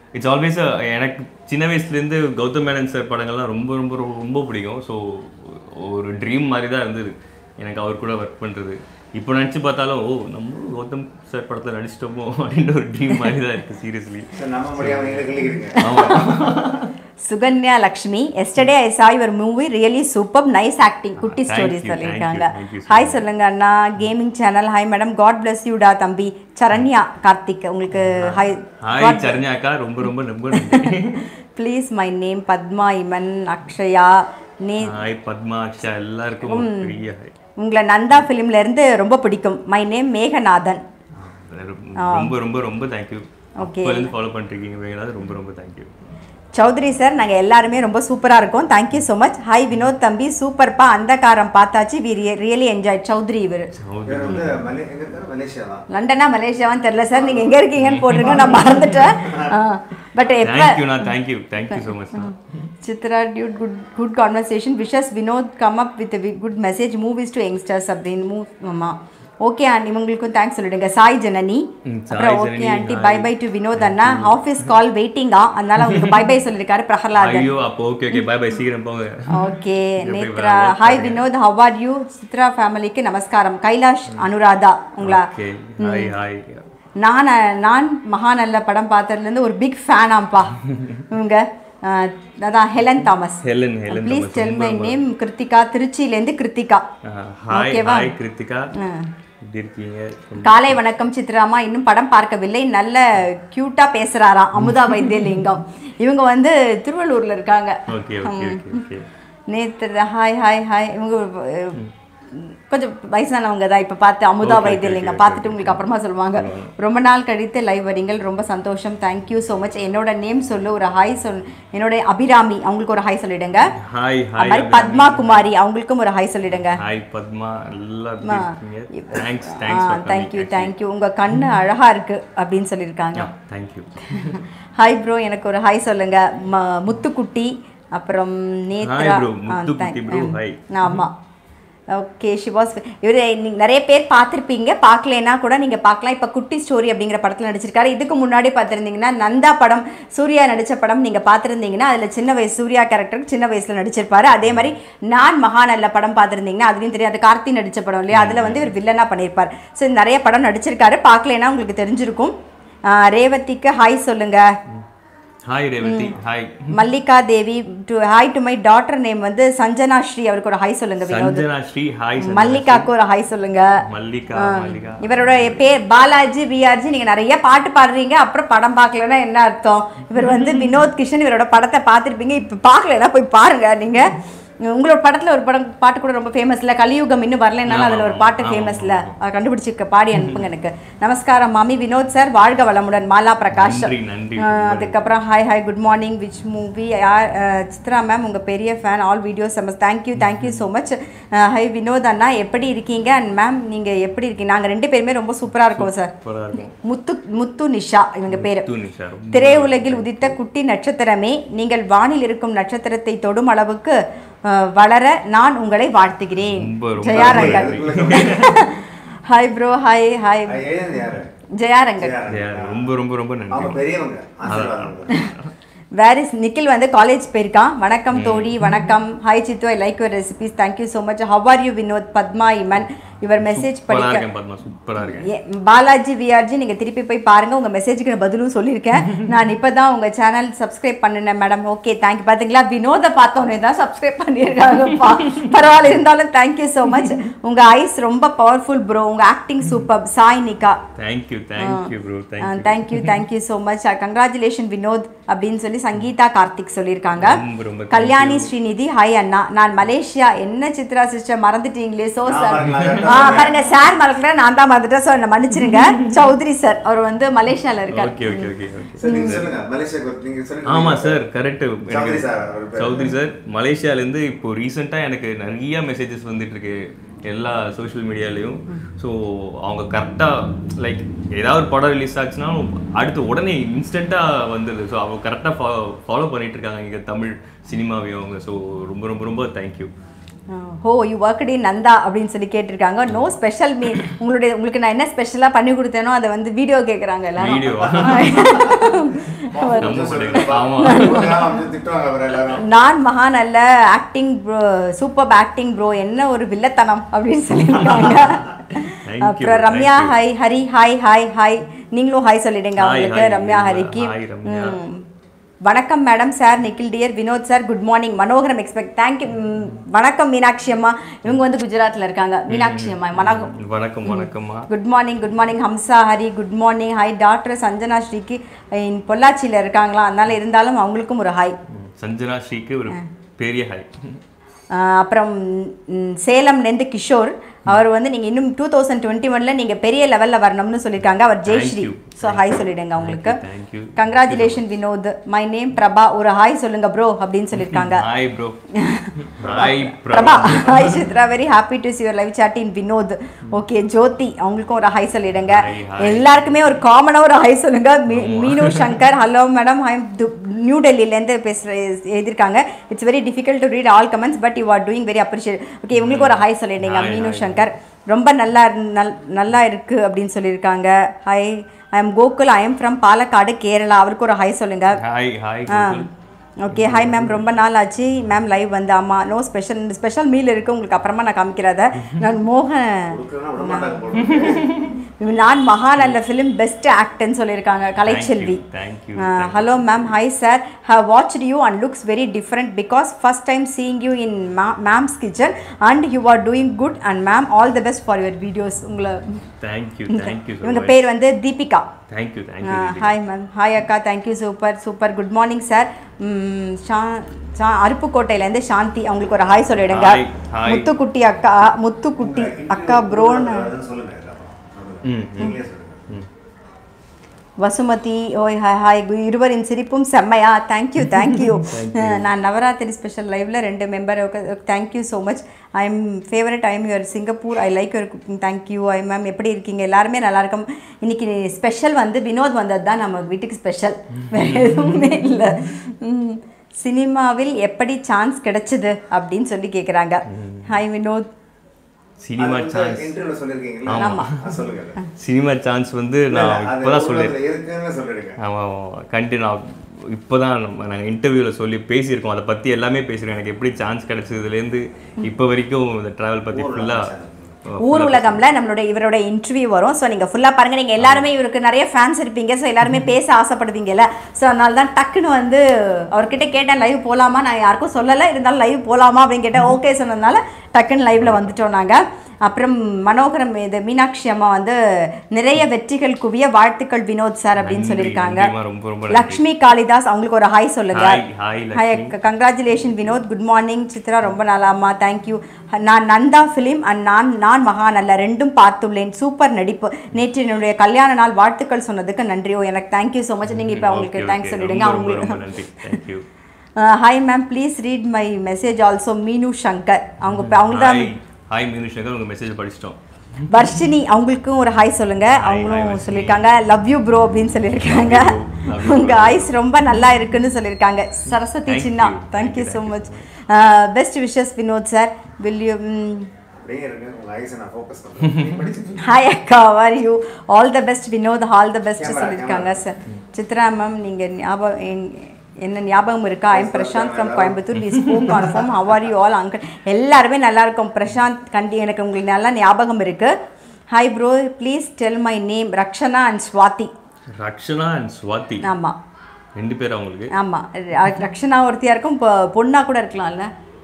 [SPEAKER 2] இட்ஸ் ஆல்வேஸ் எனக்கு சின்ன வயசுலேருந்து கௌதம் மேனன் சார் படங்கள்லாம் ரொம்ப ரொம்ப ரொம்ப ரொம்ப பிடிக்கும் ஸோ ஒரு ட்ரீம் மாதிரி தான் இருந்தது எனக்கு அவர் கூட ஒர்க் பண்ணுறது இப்போ நினச்சி பார்த்தாலும் ஓ நம்ம கௌதம் சார் படத்தில் நடிச்சிட்டோமோ அப்படின்ற ஒரு ட்ரீம் மாதிரி தான் இருக்குது சீரியஸ்லி
[SPEAKER 3] சார் நம்ப முடியாம நீங்களே கிள்ளிக்கிறீங்க
[SPEAKER 2] ஆமாம்
[SPEAKER 1] Sukanya Lakshmi yesterday I saw your movie really super nice acting குட்டி
[SPEAKER 2] Thank
[SPEAKER 1] ஸ்டோரி
[SPEAKER 2] you,
[SPEAKER 1] சொல்லியிருக்காங்க
[SPEAKER 2] thank you, thank you so
[SPEAKER 1] hi சொல்லுங்க அண்ணா gaming channel hi madam god bless யூடா தம்பி சரண்யா கார்த்திக் உங்களுக்கு ஹாய்
[SPEAKER 2] ஹாய் சரண்யாக்கா ரொம்ப ரொம்ப ரொம்ப நன்றி
[SPEAKER 1] please my name Padma Iman Akshaya நே
[SPEAKER 2] ஹாய் பத்மா அக்ஷா எல்லாருக்கும் பெரிய ஹாய்
[SPEAKER 1] உங்களை நந்தா ஃபிலிம்ல இருந்து ரொம்ப பிடிக்கும் மை நேம் மேகநாதன்
[SPEAKER 2] ரொம்ப ரொம்ப ரொம்ப தேங்க்யூ
[SPEAKER 1] Okay.
[SPEAKER 2] அப்போலேருந்து ஃபாலோ பண்ணிருக்கீங்க ரொம்ப ரொம்ப தேங்க்யூ
[SPEAKER 1] சௌத்ரி சார் நாங்கள் எல்லாருமே ரொம்ப சூப்பராக இருக்கோம் thank you so much hi Vinod தம்பி சூப்பர்ப்பா அந்த காரம் பார்த்தாச்சு வி ரியலி என்ஜாய் சௌத்ரி இவர்
[SPEAKER 3] இவர் வந்து மலே எங்க இருக்காரு மலேசியா தான்
[SPEAKER 1] லண்டனா மலேசியாவான்னு தெரியல சார் நீங்கள் எங்கே இருக்கீங்கன்னு போட்டிருங்க நான் மறந்துட்டேன் பட் எப்போ
[SPEAKER 2] தேங்க்யூண்ணா thank you thank you so much
[SPEAKER 1] Chitra dude good good conversation wishes Vinod come up with good message movies to youngsters அப்படின்னு மூவ் ஆமாம் ஓகே ஆண்டி உங்களுக்கும் தேங்க்ஸ் சொல்லிடுங்க சாய் ஜனனி
[SPEAKER 2] ம், சாய்
[SPEAKER 1] அப்புறம் okay
[SPEAKER 2] Janani,
[SPEAKER 1] aunty
[SPEAKER 2] hi.
[SPEAKER 1] Bye bye to Vinod அண்ணா ஆஃபீஸ் கால் வெயிட்டிங்கா அதனால உங்களுக்கு பை பை சொல்லியிருக்காரு பிரகலாதன்
[SPEAKER 2] ஐயோ அப்போ ஓகே ஓகே பை பை சீக்கிரம் போங்க
[SPEAKER 1] ஓகே
[SPEAKER 2] இங்க போய்
[SPEAKER 1] Nethra
[SPEAKER 2] work
[SPEAKER 1] hi Vinod how are you Chitra ஃபேமிலிக்கு நமஸ்காரம் கைலாஷ் அனுராதா உங்களா
[SPEAKER 2] ஓகே ஹாய் ஹாய்
[SPEAKER 1] நான் நான் மகாநல்ல படம் பார்த்ததுலேருந்து ஒரு பிக் ஃபேனாம்ப்பா இவங்க அஹ், அதான் Helen Thomas
[SPEAKER 2] Helen Helen
[SPEAKER 1] please tell my name Kiruthika திருச்சியிலேருந்து கிருத்திகா
[SPEAKER 2] ஹாய்
[SPEAKER 1] ஓகேவா?
[SPEAKER 2] ஹாய் கிருத்திகா எப்படி இருக்கீங்க
[SPEAKER 1] காலை வணக்கம் சித்ராமா இன்னும் படம் பார்க்கவில்லை நல்ல கியூட்டா பேசுறாராம் அமுதா வைத்தியலிங்கம் இவங்க வந்து திருவள்ளூர்ல இருக்காங்க
[SPEAKER 2] ஓகே ஓகே ஓகே ஓகே
[SPEAKER 1] நேத்து ஹாய் ஹாய் ஹாய் இவங்க அஹ், கொஞ்சம் வயசானவங்க தான் இப்போ பார்த்து Amudha
[SPEAKER 2] Okay, okay,
[SPEAKER 1] Vaithilingam
[SPEAKER 2] okay,
[SPEAKER 1] பார்த்துட்டு உங்களுக்கு அப்புறமா சொல்லுவாங்க ரொம்ப நாள் கழித்து லைவ் வரீங்கள் ரொம்ப சந்தோஷம் தேங்க்யூ ஸோ மச் என்னோட நேம் சொல்லு ஒரு ஹாய் சொல் என்னோட அபிராமி அவங்களுக்கு ஒரு ஹாய் சொல்லிடுங்க
[SPEAKER 2] ஹாய்
[SPEAKER 1] அது
[SPEAKER 2] ஹாய்
[SPEAKER 1] மாதிரி பத்மா குமாரி அவங்களுக்கும் ஒரு ஹாய் சொல்லிடுங்க
[SPEAKER 2] ஹாய் பத்மா எல்லாம் எப்படி இருக்கீங்க thanks thanks for
[SPEAKER 1] thank you thank you உங்க கண்ணு அழகா இருக்கு அப்படின்னு சொல்லியிருக்காங்க
[SPEAKER 2] தேங்க்யூ
[SPEAKER 1] ஹாய் ப்ரோ எனக்கு ஒரு ஹாய் சொல்லுங்க ம- முத்துக்குட்டி அப்புறம் நேத்ரா
[SPEAKER 2] bro.
[SPEAKER 1] ஆ,
[SPEAKER 2] முத்துக்குட்டி
[SPEAKER 1] thank-
[SPEAKER 2] bro,
[SPEAKER 1] ம்.
[SPEAKER 2] hi.
[SPEAKER 1] ஆமா ஓகே ஷிவாஸ் இவர் நீங்கள் நிறைய பேர் பார்த்துருப்பீங்க பார்க்கலனா கூட நீங்கள் பார்க்கலாம் இப்போ குட்டி ஸ்டோரி அப்படிங்கிற படத்தில் நடிச்சிருக்காரு இதுக்கு முன்னாடி பார்த்துருந்தீங்கன்னா நந்தா படம் சூர்யா நடித்த படம் நீங்கள் பார்த்துருந்தீங்கன்னா அதில் சின்ன வயசு சூர்யா கேரக்டருக்கு சின்ன வயசில் நடிச்சிருப்பாரு அதே மாதிரி நான் மகாநல்ல படம் பார்த்துருந்தீங்கன்னா அதுலேயும் தெரியாது கார்த்தி நடித்த படம் இல்லையா அதில் வந்து இவர் வில்லனாக பண்ணியிருப்பார் ஸோ நிறைய படம் நடிச்சிருக்காரு பார்க்கலனா உங்களுக்கு தெரிஞ்சிருக்கும் ஆ, ரேவதிக்கு ஹாய் சொல்லுங்க
[SPEAKER 2] hi Revathi hi
[SPEAKER 1] Mallika Devi to hi to my daughter name வந்து சஞ்சனா ஸ்ரீ அவருக்கு ஒரு ஹாய் சொல்லுங்க வினோத்
[SPEAKER 2] சஞ்சனா ஸ்ரீ ஹாய்
[SPEAKER 1] மல்லிகாக்கு ஒரு ஹாய் சொல்லுங்க
[SPEAKER 2] மல்லிகா மல்லிகா
[SPEAKER 1] இவரோட பேர் பாலாஜி விஆர்ஜி நீங்க நிறைய பாட்டு பாடுறீங்க அப்புறம் படம் பார்க்கலன்னா என்ன அர்த்தம் இவர் வந்து வினோத் கிஷன் இவரோட படத்தை பார்த்துருப்பீங்க இப்போ பார்க்கலன்னா போய் பாருங்க நீங்க உங்களோட படத்துல ஒரு படம் பாட்டு கூட ரொம்ப ஃபேமஸ் இல்ல கலியுகம் இன்னும் வரலனாலும் அதுல ஒரு பாட்டு ஃபேமஸ்ல கண்டுபிடிச்சிக்க பாடி அனுப்புங்க எனக்கு நமஸ்காரம் மாமி வினோத் சார் வாழ்க வளமுடன் மாலா பிரகாஷ்
[SPEAKER 2] நன்றி நன்றி
[SPEAKER 1] ஆஹ் அதுக்கப்புறம் hi hi good morning which movie யார் அஹ் சித்ரா மேம் உங்கள் பெரிய fan all videos MS thank you thank you so much hi Vinod அண்ணா எப்படி இருக்கீங்க அண்ட் மேம் நீங்கள் எப்படி இருக்கீங்க நாங்கள் ரெண்டு பேருமே ரொம்ப சூப்பராக இருக்கோம் சார்
[SPEAKER 2] சூப்பரா இருக்கும்
[SPEAKER 1] முத்து முத்து நிஷா இவங்க பேர்
[SPEAKER 2] தூணிஷா ரொம்ப
[SPEAKER 1] திரையுலகில் உதித்த குட்டி நட்சத்திரமே நீங்கள் வானில் இருக்கும் நட்சத்திரத்தை தொடும் அளவுக்கு அஹ், வளர நான் உங்களை வாழ்த்துகிறேன்
[SPEAKER 2] ரொம்ப ரொம்ப
[SPEAKER 1] Jayarangan hi bro hi hi
[SPEAKER 3] அது எழுதினது யாரு
[SPEAKER 1] ஜெயாரங்கன்
[SPEAKER 2] Yeah, ரொம்ப ரொம்ப ரொம்ப
[SPEAKER 3] அவங்க
[SPEAKER 2] நன்றி
[SPEAKER 3] பெரியவங்க ஆசீர்வாதம்
[SPEAKER 1] வேர் இஸ் நிக்கில் வந்து காலேஜ் போயிருக்கான் வணக்கம் தோழி வணக்கம் hi Sidhu I like your recipes thank you so much how are you Vinod Padma Iman இவர் மெசேஜ்
[SPEAKER 2] சூப்பரா
[SPEAKER 1] படிக்க
[SPEAKER 2] இருக்கேன் பத்மா சூப்பரா இருக்கேன்
[SPEAKER 1] ஏ- பாலாஜி விஆர்ஜி நீங்க திருப்பி போய் பாருங்க உங்க மெசேஜுக்கு நான் பதிலும் சொல்லியிருக்கேன் நான் இப்பதான் உங்க சேனல் சப்ஸ்கிரைப் பண்ணினேன் மேடம் ஓகே தேங்க்யூ பாத்தீங்களா வினோத பார்த்தோன்னே தான் சப்ஸ்கிரைப் பண்ணியிருக்காங்கப்பா பரவாயில்ல இருந்தாலும் தேங்க்யூ ஸோ மச் உங்க ஐஸ் ரொம்ப பவர்ஃபுல் ப்ரோ உங்க acting super Sai Nika
[SPEAKER 2] thank you thank you bro thank you
[SPEAKER 1] thank you thank you so much congratulation Vinod அப்படின்னு சொல்லி சங்கீதா கார்த்திக் சொல்லியிருக்காங்க
[SPEAKER 2] ரொம்ப ரொம்ப
[SPEAKER 1] கல்யாணி ஸ்ரீநிதி ஹாய் அண்ணா நான் மலேசியா என்ன சித்ரா சிஸ்டர் மறந்துட்டீங்களே சோ
[SPEAKER 3] நான்
[SPEAKER 1] சார்
[SPEAKER 3] மறக்கல,
[SPEAKER 1] ஆ பாருங்க சார் மறக்கல நான் தான் மறந்துட்டேன் ஸோ என்ன மன்னிச்சிருங்க சௌத்ரி சார் அவர் வந்து மலேசியால இருக்கார்
[SPEAKER 2] okay okay okay okay
[SPEAKER 3] sir நீங்க சொல்லுங்க மலேசியாக்கு ஒரு- நீங்க சொல்லுங்க
[SPEAKER 2] ஆமா சார் கரெக்ட்
[SPEAKER 3] சௌத்ரி சார் அவர் பேர்.
[SPEAKER 2] சௌத்ரி சார் மலேசியால இருந்து இப்போ ரீசெண்டா எனக்கு நிறைய மெசேஜஸ் வந்துட்டு இருக்கு எல்லா சோஷியல் மீடியாலையும் ஸோ அவங்க கரெக்டாக லைக் ஏதாவது ஒரு படம் ரிலீஸ் ஆச்சுன்னா அடுத்து உடனே இன்ஸ்டண்ட்டாக வந்துடுது ஸோ அவங்க கரெக்டாக ஃபாலோ ஃபாலோ பண்ணிட்டு இருக்காங்க இங்கே தமிழ் சினிமாவையும் அவங்க ஸோ ரொம்ப ரொம்ப ரொம்ப தேங்க்யூ
[SPEAKER 1] ஹோ யூ ஒர்க்டு இன் நந்தா அப்படின்னு சொல்லி கேட்டிருக்காங்க நோ ஸ்பெஷல் மீ உங்களுடைய உங்களுக்கு நான் என்ன ஸ்பெஷலாக பண்ணி கொடுத்தேனோ அதை வந்து வீடியோ கேட்குறாங்க எல்லாரும்
[SPEAKER 2] வீடியோவா நம்ம போடுங்க. ஆமா.
[SPEAKER 3] வந்து திட்டுவாங்க அப்புறம் எல்லாரும்
[SPEAKER 1] நான் மகான் Alla acting bro super acting bro என்ன ஒரு வில்லத்தனம் அப்படின்னு சொல்லியிருக்காங்க
[SPEAKER 2] Thank you,
[SPEAKER 1] அப்புறம் Ramya
[SPEAKER 2] thank you.
[SPEAKER 1] Hi Hari hi hi hi நீங்களும் ஹாய் சொல்லிடுங்க
[SPEAKER 2] Hi,
[SPEAKER 1] அவங்களுக்கு
[SPEAKER 2] hi,
[SPEAKER 1] ரம்யா
[SPEAKER 2] hi,
[SPEAKER 1] ஹரிக்கு
[SPEAKER 2] hi, ரம்யா.
[SPEAKER 1] ம். வணக்கம் madam sir Nikhil dear Vinod sir good morning Manoharam expect thank you வணக்கம் மீனாட்சி அம்மா இவங்க வந்து குஜராத்தில் இருக்காங்க மீனாட்சி அம்மா வணக்கம்
[SPEAKER 2] வணக்கம் வணக்கம்மா
[SPEAKER 1] good morning good morning Hamsa Hari good morning hi doctor Sanjana ஸ்ரீக்கு இன் பொள்ளாச்சியில் இருக்காங்களா அதனால இருந்தாலும் அவங்களுக்கும் ஒரு ஹாய்
[SPEAKER 2] ம், சஞ்சனா ஸ்ரீக்கு ஒரு பெரிய ஹை
[SPEAKER 1] ஆஹ் அப்புறம் ம், சேலம்லேருந்து கிஷோர் அவர் வந்து நீங்கள் இன்னும் டூ தௌசண்ட் டுவெண்ட்டி ஒனில் நீங்கள் பெரிய லெவலில் வரணும்னு சொல்லியிருக்காங்க அவர் ஜெயஸ்ரீ
[SPEAKER 2] you.
[SPEAKER 1] ஸோ ஹாய் சொல்லிடுங்க அவங்களுக்கு
[SPEAKER 2] Thank you.
[SPEAKER 1] Congratulation Vinod my name Prabha ஒரு ஹாய் சொல்லுங்க ப்ரோ அப்படின்னு சொல்லியிருக்காங்க
[SPEAKER 2] hi bro hi
[SPEAKER 1] Prabha hi Chitra very happy to see your live chat in Vinod okay Jyothi அவங்களுக்கும் ஒரு ஹாய் சொல்லிடுங்க
[SPEAKER 2] Hi, hi.
[SPEAKER 1] எல்லாருக்குமே ஒரு காமனாக ஒரு ஹாய் சொல்லுங்க மீ- Meenu Shankar hello madam I new டெல்லியிலேருந்து பேசுகிற எழுதியிருக்காங்க it's very difficult to read all comments but you are doing very appreciate okay இவங்களுக்கு ஒரு ஹாய் சொல்லிடுங்க
[SPEAKER 2] Hi,
[SPEAKER 1] மீனு
[SPEAKER 2] hi.
[SPEAKER 1] சங்கர் ரொம்ப நல்லா இரு- நல் நல்லா இருக்கு அப்படின்னு சொல்லியிருக்காங்க hi I am Gokul I am from Palakkad Kerala அவருக்கு ஒரு ஹாய் சொல்லுங்க
[SPEAKER 2] hi hi
[SPEAKER 1] ah okay hi ma'am ரொம்ப நாள் ஆச்சு மேம் லைவ் வந்து ஆமாம் நோ ஸ்பெஷல் ஸ்பெஷல் மீல் இருக்குது உங்களுக்கு அப்புறமா நான் காமிக்கிறத நான் மோகன்
[SPEAKER 3] கொடுக்கணும்னா விட மாட்டாங்க போல.
[SPEAKER 1] நான் மகான் அல்ல ஃபிலிம் பெஸ்ட் ஆக்டர்னு சொல்லியிருக்காங்க Kalaiselvi
[SPEAKER 2] thank you
[SPEAKER 1] hello ma'am hi sir how watched you and looks very different because first time seeing you in ma'am's kitchen and you are doing good and ma'am all the best for your videos உங்களை
[SPEAKER 2] thank you thank you
[SPEAKER 1] இவங்க பேர் வந்து Deepika
[SPEAKER 2] thank you thank you
[SPEAKER 1] hi ma'am hi அக்கா thank you super super good morning sir ஷா அருப்புக்கோட்டையிலேருந்து சாந்தி அவங்களுக்கு ஒரு hi சொல்லிடுங்க
[SPEAKER 2] Hi, hi.
[SPEAKER 1] முத்துக்குட்டி அக்கா முத்துக்குட்டி அக்கா ப்ரோன்னு
[SPEAKER 3] அதுன்னு சொல்லுங்க அப்புறம்.
[SPEAKER 2] ம்
[SPEAKER 3] நீங்களே சொல்லுங்க
[SPEAKER 1] வசுமதி ஓய் ஹாய் ஹாய் கு- இருவரின் சிரிப்பும் செம்மையா தேங்க்யூ தேங்க்யூ நான் நவராத்திரி ஸ்பெஷல் லைவ்ல ரெண்டு member thank you so much I am favourite I am your Singapore I like your cooking thank you I ma'am எப்படி இருக்கீங்க எல்லாருமே நல்லா இருக்கும் இன்னைக்கு ஸ்பெஷல் வந்து வினோத் வந்தது தான் நம்ம வீட்டுக்கு ஸ்பெஷல் வேறு எதுவுமே இல்லை சினிமாவில் எப்படி சான்ஸ் கிடைச்சது அப்படின்னு சொல்லி கேட்குறாங்க ஹாய் வினோத்
[SPEAKER 2] சினிமா சான்ஸ்
[SPEAKER 3] இன்டர்வியூல சொல்லிருக்கீங்களா
[SPEAKER 2] ஆமா.
[SPEAKER 3] ஆ, சொல்லுங்க
[SPEAKER 2] சினிமா சான்ஸ் வந்து நான்
[SPEAKER 3] அது
[SPEAKER 2] இப்போதான் சொல்லியிருக்கேன்
[SPEAKER 3] உலகத்துல இருக்குன்னு சொல்லிடுங்க
[SPEAKER 2] ஆமாம் கண்டி நான் இப்போ தான் நம்ம நாங்கள் இன்டர்வியூவில் சொல்லி பேசியிருக்கோம் அதை பற்றி எல்லாமே பேசியிருக்கோம் எனக்கு எப்படி சான்ஸ் கிடைச்சதுலேருந்து இப்போ வரைக்கும் இந்த ட்ராவல் பற்றி ஃபுல்லாக
[SPEAKER 1] ஊர் உலகம்ல நம்மளுடைய இவரோட இன்டர்வியூ வரும் ஸோ நீங்கள் ஃபுல்லாக பாருங்க நீங்கள் எல்லாருமே இவருக்கு நிறைய ஃபேன்ஸ் இருப்பீங்க ஸோ எல்லாருமே பேச ஆசைப்படுவீங்கல்ல ஸோ அதனால தான் டக்குன்னு வந்து அவர்கிட்ட கேட்டேன் லைவ் போகலாமா நான் யாருக்கும் சொல்லலை இருந்தாலும் லைவ் போகலாமா அப்படின்னு கேட்டேன் ஓகே சொன்னதுனால டக்குன்னு லைவ்ல வந்துட்டோம் நாங்கள் அப்புறம் மனோகரம் இது மீனாட்சி அம்மா வந்து நிறைய வெற்றிகள் குவிய வாழ்த்துக்கள் வினோத் சார் அப்படின்னு
[SPEAKER 2] நன்றி,
[SPEAKER 1] சொல்லியிருக்காங்க
[SPEAKER 2] நன்றிம்மா, ரொம்ப ரொம்ப நன்றி.
[SPEAKER 1] லக்ஷ்மி காளிதாஸ் அவங்களுக்கு ஒரு ஹாய் சொல்லுங்க
[SPEAKER 2] Hi, hi,
[SPEAKER 1] hi
[SPEAKER 2] Lakshmi.
[SPEAKER 1] Congratulation Vinod good morning Chitra ரொம்ப நாளாம்மா தேங்க்யூ நான் நந்தா ஃபிலிம் அண்ட் நான் நான் மகான் அல்ல ரெண்டும் பார்த்துள்ளேன் சூப்பர் நடிப்பு நேற்று என்னுடைய கல்யாண நாள் வாழ்த்துக்கள் சொன்னதுக்கு நன்றி ஓ எனக்கு தேங்க்யூ ஸோ மச் நீங்கள் இப்போ அவங்களுக்கு
[SPEAKER 2] Okay,
[SPEAKER 1] தேங்க்ஸ்
[SPEAKER 2] okay.
[SPEAKER 1] சொல்லிடுங்க
[SPEAKER 2] ரொம்ப, ரொம்ப, ரொம்ப
[SPEAKER 1] அவங்களுக்கு
[SPEAKER 2] நன்றி thank you
[SPEAKER 1] hi ma'am please read my message also Meenu Shankar அவங்க இப்ப அவங்க தான்
[SPEAKER 2] ஹாய் ஹாய் மீனுஷங்கர் உங்கள் மெசேஜ் படிச்சிட்டோம்
[SPEAKER 1] வர்ஷினி அவங்களுக்கும் ஒரு ஹாய் சொல்லுங்க அவங்களும்
[SPEAKER 2] வர்ஷினி.
[SPEAKER 1] சொல்லியிருக்காங்க லவ் யூ ப்ரோ அப்படின்னு சொல்லியிருக்காங்க
[SPEAKER 2] Love you, love you,
[SPEAKER 1] உங்க
[SPEAKER 2] bro.
[SPEAKER 1] ஐஸ் ரொம்ப நல்லா இருக்குன்னு சொல்லியிருக்காங்க Saraswathi
[SPEAKER 2] Thank
[SPEAKER 1] Chinna
[SPEAKER 2] you, thank
[SPEAKER 1] thank you
[SPEAKER 2] you,
[SPEAKER 1] so
[SPEAKER 2] thank
[SPEAKER 1] much best wishes Vinod sir will you
[SPEAKER 3] அப்படியே இருங்க உங்க ஐஸை நான் ஃபோக்கஸ் பண்றேன் நீங்க படிச்சுட்டு
[SPEAKER 1] ஹாய் அக்கா are you all the best Vinod all the best
[SPEAKER 3] Camera,
[SPEAKER 1] சொல்லியிருக்காங்க
[SPEAKER 3] camera.
[SPEAKER 1] சார் சித்ரா மேம் நீங்கள் ஞாபகம் என்- என்ன ஞாபகம் இருக்கா ஐம்
[SPEAKER 3] Yes,
[SPEAKER 1] பிரசாந்த் ஃப்ரம்
[SPEAKER 3] எல்லாரும்.
[SPEAKER 1] Coimbatore we spoke on farm how are you all uncle எல்லாருமே நல்லா இருக்கும் பிரசாந்த் கண்டி எனக்கு உங்களுக்கு நல்லா ஞாபகம் இருக்கு hi bro please tell my name Rakshana and Swathi
[SPEAKER 2] Rakshana and Swathi
[SPEAKER 1] ஆமாம்
[SPEAKER 2] ரெண்டு பேர் அவங்களுக்கு
[SPEAKER 1] ஆமாம் ரக்ஷனா ஒருத்தியா இருக்கும் இப்போ பொண்ணா கூட இருக்கலாம்ல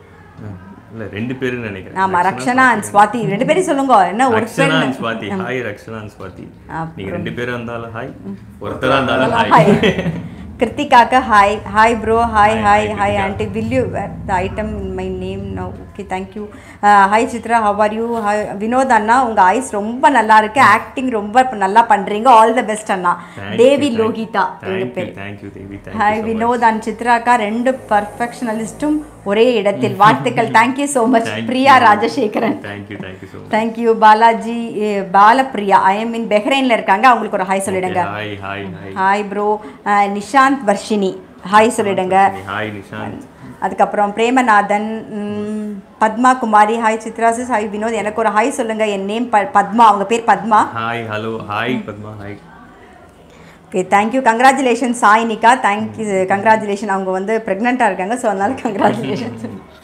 [SPEAKER 2] இல்ல ரெண்டு பேருன்னு நினைக்கிறேன்
[SPEAKER 1] ஆமா ரக்ஷனா அண்ட் ஸ்வாதி ரெண்டு பேரும் சொல்லுங்க என்ன ஒரு
[SPEAKER 2] Rakshana and
[SPEAKER 1] friend-
[SPEAKER 2] Swathi hi Rakshana and Swathi
[SPEAKER 1] அப்புறம்.
[SPEAKER 2] நீங்க ரெண்டு பேரும் இருந்தாலும் ஹாய் ஒருத்தரா இருந்தாலும்
[SPEAKER 1] ஹாய்
[SPEAKER 2] ஹாய்
[SPEAKER 1] கிருத்திகாக்கு hi hi bro hi
[SPEAKER 2] Hi,
[SPEAKER 1] hi
[SPEAKER 2] hi,
[SPEAKER 1] hi
[SPEAKER 2] Kritika.
[SPEAKER 1] Aunty will you the item in my name no okay thank you hi Chitra how are you hi Vinod அண்ணா உங்கள் ஐஸ் ரொம்ப நல்லா இருக்கு ஆக்டிங் ரொம்ப நல்லா பண்ணுறீங்க ஆல் த பெஸ்ட் அண்ணா தேவி லோகிதா ரெண்டு பேர்
[SPEAKER 2] thank you Devi
[SPEAKER 1] hi Vinod and சித்ராக்கா ரெண்டு பர்ஃபெக்ஷனலிஸ்ட்டும் ஒரே இடத்தில் வாழ்த்துக்கள் thank you so much Priya Rajasekaran
[SPEAKER 2] thank you thank you so much
[SPEAKER 1] thank you Balaji eh, Balapriya I am in பெஹ்ரைனில் இருக்காங்க அவங்களுக்கு ஒரு ஹாய் சொல்லிடுங்க
[SPEAKER 2] hi hi hi
[SPEAKER 1] hi bro Nishanth Varshini hi சொல்லிடுங்க
[SPEAKER 2] ஹாய் நிஷாந்த்
[SPEAKER 1] அதுக்கப்புறம் பிரேமநாதன் ம், Padma Kumari hi Chitra sis hi Vinod எனக்கு ஒரு ஹாய் சொல்லுங்க என் நேம் பத்மா அவங்க பேர் Padma
[SPEAKER 2] hi hello hi Padma hi
[SPEAKER 1] okay thank you congratulation Sai Nika thank you congratulation அவங்க வந்து ப்ரெக்னெண்ட்டாக இருக்காங்க ஸோ அதனால congratulation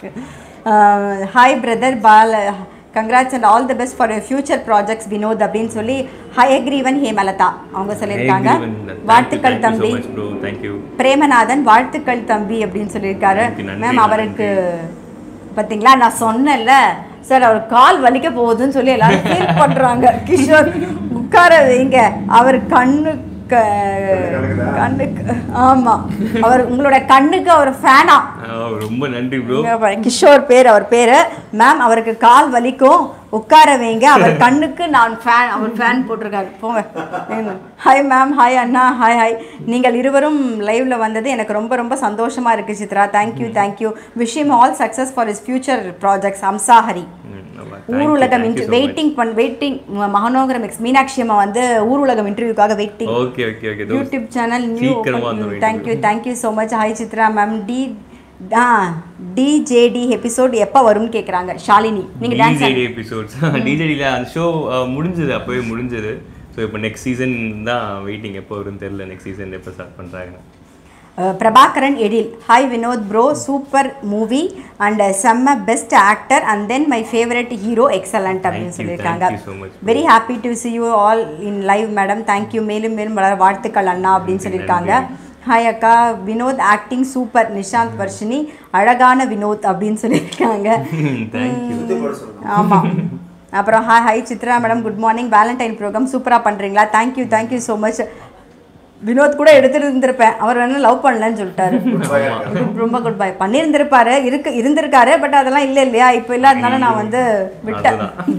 [SPEAKER 1] hi brother Bala congrats and all the best for future projects Vinod அப்படின்னு சொல்லி ஹயக்ரீவன் ஹேமலதா அவங்க சொல்லியிருக்காங்க வாழ்த்துக்கள் தம்பி
[SPEAKER 2] ப்ரோ தேங்க்யூ
[SPEAKER 1] பிரேமநாதன் வாழ்த்துக்கள் தம்பி அப்படின்னு சொல்லியிருக்காரு
[SPEAKER 2] நன்றி, நன்றி,
[SPEAKER 1] மேம் அவருக்கு பார்த்தீங்களா நான் சொன்னேன்ல சார் அவர் கால் வலிக்க போகுதுன்னு சொல்லி எல்லாரும் ஃபீல் பண்றாங்க கிஷோர் உட்கார வைங்க அவர் கண்ணுக்கு கண்ணுக்கு ஆமா அவர் உங்களோட கண்ணுக்கு அவர் ஃபேனா
[SPEAKER 2] ரொம்ப நன்றி ப்ரோ
[SPEAKER 1] இங்க பாருங்க, கிஷோர் பேர் அவர் பேரு மேம் அவருக்கு கால் வலிக்கும் உட்கார வைங்க அவர் கண்ணுக்கு நான் ஃபேன் அவர் ஃபேன் போட்டிருக்காரு போங்க ஹாய் மேம் ஹாய் அண்ணா ஹாய் ஹாய் நீங்கள் இருவரும் லைவ்ல வந்தது எனக்கு ரொம்ப ரொம்ப சந்தோஷமா இருக்கு சித்ரா தேங்க்யூ தேங்க்யூ விஷயம் all success for is future projects Hamsahari ஊர் உலகம் வெயிட்டிங் பண் வெயிட்டிங் மகனோகரம் எக்ஸ் மீனாட்சி அம்மா வந்து ஊர் உலகம் இன்டர்வியூக்காக waiting
[SPEAKER 2] okay okay okay
[SPEAKER 1] YouTube channel new
[SPEAKER 2] சீக்கிரமா வந்துரும்
[SPEAKER 1] thank you thank you so much hi Chitra ma'am D ah DJD episode எப்போ வரும்னு கேட்குறாங்க ஷாலினி நீங்கள் டான்ஸ்
[SPEAKER 2] டிஜேடி எபிசோட்ஸ் டிஜேடியில் அந்த ஷோ முடிஞ்சது அப்போவே முடிஞ்சது ஸோ இப்போ நெக்ஸ்ட் சீசன் தான் வெயிட்டிங் எப்போ வரும்னு தெரியல நெக்ஸ்ட் சீசன் எப்போ ஸ்டார்ட் பண்ணுறாங்க
[SPEAKER 1] பிரபாகரன் எடில் hi Vinod bro super movie and செம்ம best actor and then my favourite hero excellent அப்படின்னு
[SPEAKER 2] Thank you,
[SPEAKER 1] சொல்லியிருக்காங்க
[SPEAKER 2] thank you so much,
[SPEAKER 1] very happy to see you all in live madam thank you மேலும் மேலும் வளர வாழ்த்துக்கள் அண்ணா அப்படின்னு சொல்லியிருக்காங்க ஹாய் அக்கா வினோத் ஆக்டிங் சூப்பர் நிஷாந்த் வர்ஷினி அழகான வினோத் அப்படின்னு சொல்லியிருக்காங்க
[SPEAKER 2] தேங்க்யூ
[SPEAKER 3] இது போட சொல்லுங்க
[SPEAKER 1] ஆமாம் அப்புறம் hi hi Chitra madam good morning valentine program சூப்பராக பண்ணுறீங்களா thank you thank you so much Vinod கூட எடுத்துட்டு இருந்திருப்பேன் அவர் வேணும் லவ் பண்ணலன்னு சொல்லிட்டாரு Good- ரொம்ப குட் பை பண்ணியிருந்திருப்பாரு இருக்கு இருந்திருக்காரு பட் அதெல்லாம் இல்லை இல்லையா இப்போ இல்லாதனால நான் வந்து விட்டேன்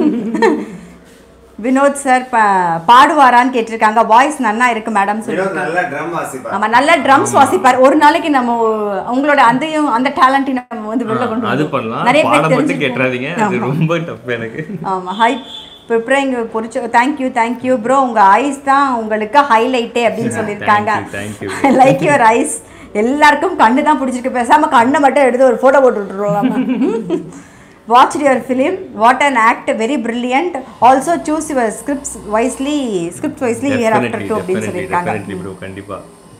[SPEAKER 1] வினோத் சார் பாடுவாரான்னு கேட்டிருக்காங்க வாய்ஸ் நன்னா இருக்கு மேடம்
[SPEAKER 3] வினோத்
[SPEAKER 1] சொல்லியிருக்காங்க
[SPEAKER 3] நல்லா ட்ரம் வாசிப்பார்
[SPEAKER 1] ஆமா நல்ல ட்ரம்ஸ் வாசிப்பார் ஒரு நாளைக்கு நம்ம உங்களோட அந்தையும் அந்த டேலண்ட்டையும் நம்ம வந்து வெளில கொண்டு
[SPEAKER 2] அது
[SPEAKER 1] வருவோம்.
[SPEAKER 2] பண்ணலாம்
[SPEAKER 1] நிறைய
[SPEAKER 2] பாடம்
[SPEAKER 1] பேர்
[SPEAKER 2] மட்டும் கேட்டுறாதீங்க அது
[SPEAKER 1] தெரிஞ்சுக்கணும்.
[SPEAKER 2] ரொம்ப டஃப் எனக்கு
[SPEAKER 1] ஆமாம் ஹை ப்ரிப்பரிங் பொறிச்ச தேங்க்யூ தேங்க்யூ ப்ரோ உங்கள் ஐஸ் தான் உங்களுக்கு ஹைலைட்டே அப்படின்னு சொல்லியிருக்காங்க
[SPEAKER 2] Thank you, thank
[SPEAKER 1] like your eyes எல்லாருக்கும் கண்ணு தான் பிடிச்சிருக்கு பேசாம கண்ணை மட்டும் எடுத்து ஒரு ஃபோட்டோ போட்டு விட்டுருவோம் watch your film what an act very brilliant also choose your scripts wisely script wisely year after
[SPEAKER 2] definitely
[SPEAKER 1] do அப்படின்னு
[SPEAKER 2] டெஃபினெட்லி
[SPEAKER 1] சொல்லியிருக்காங்க
[SPEAKER 2] டெஃபினெட்லி ப்ரோ கண்டிப்பா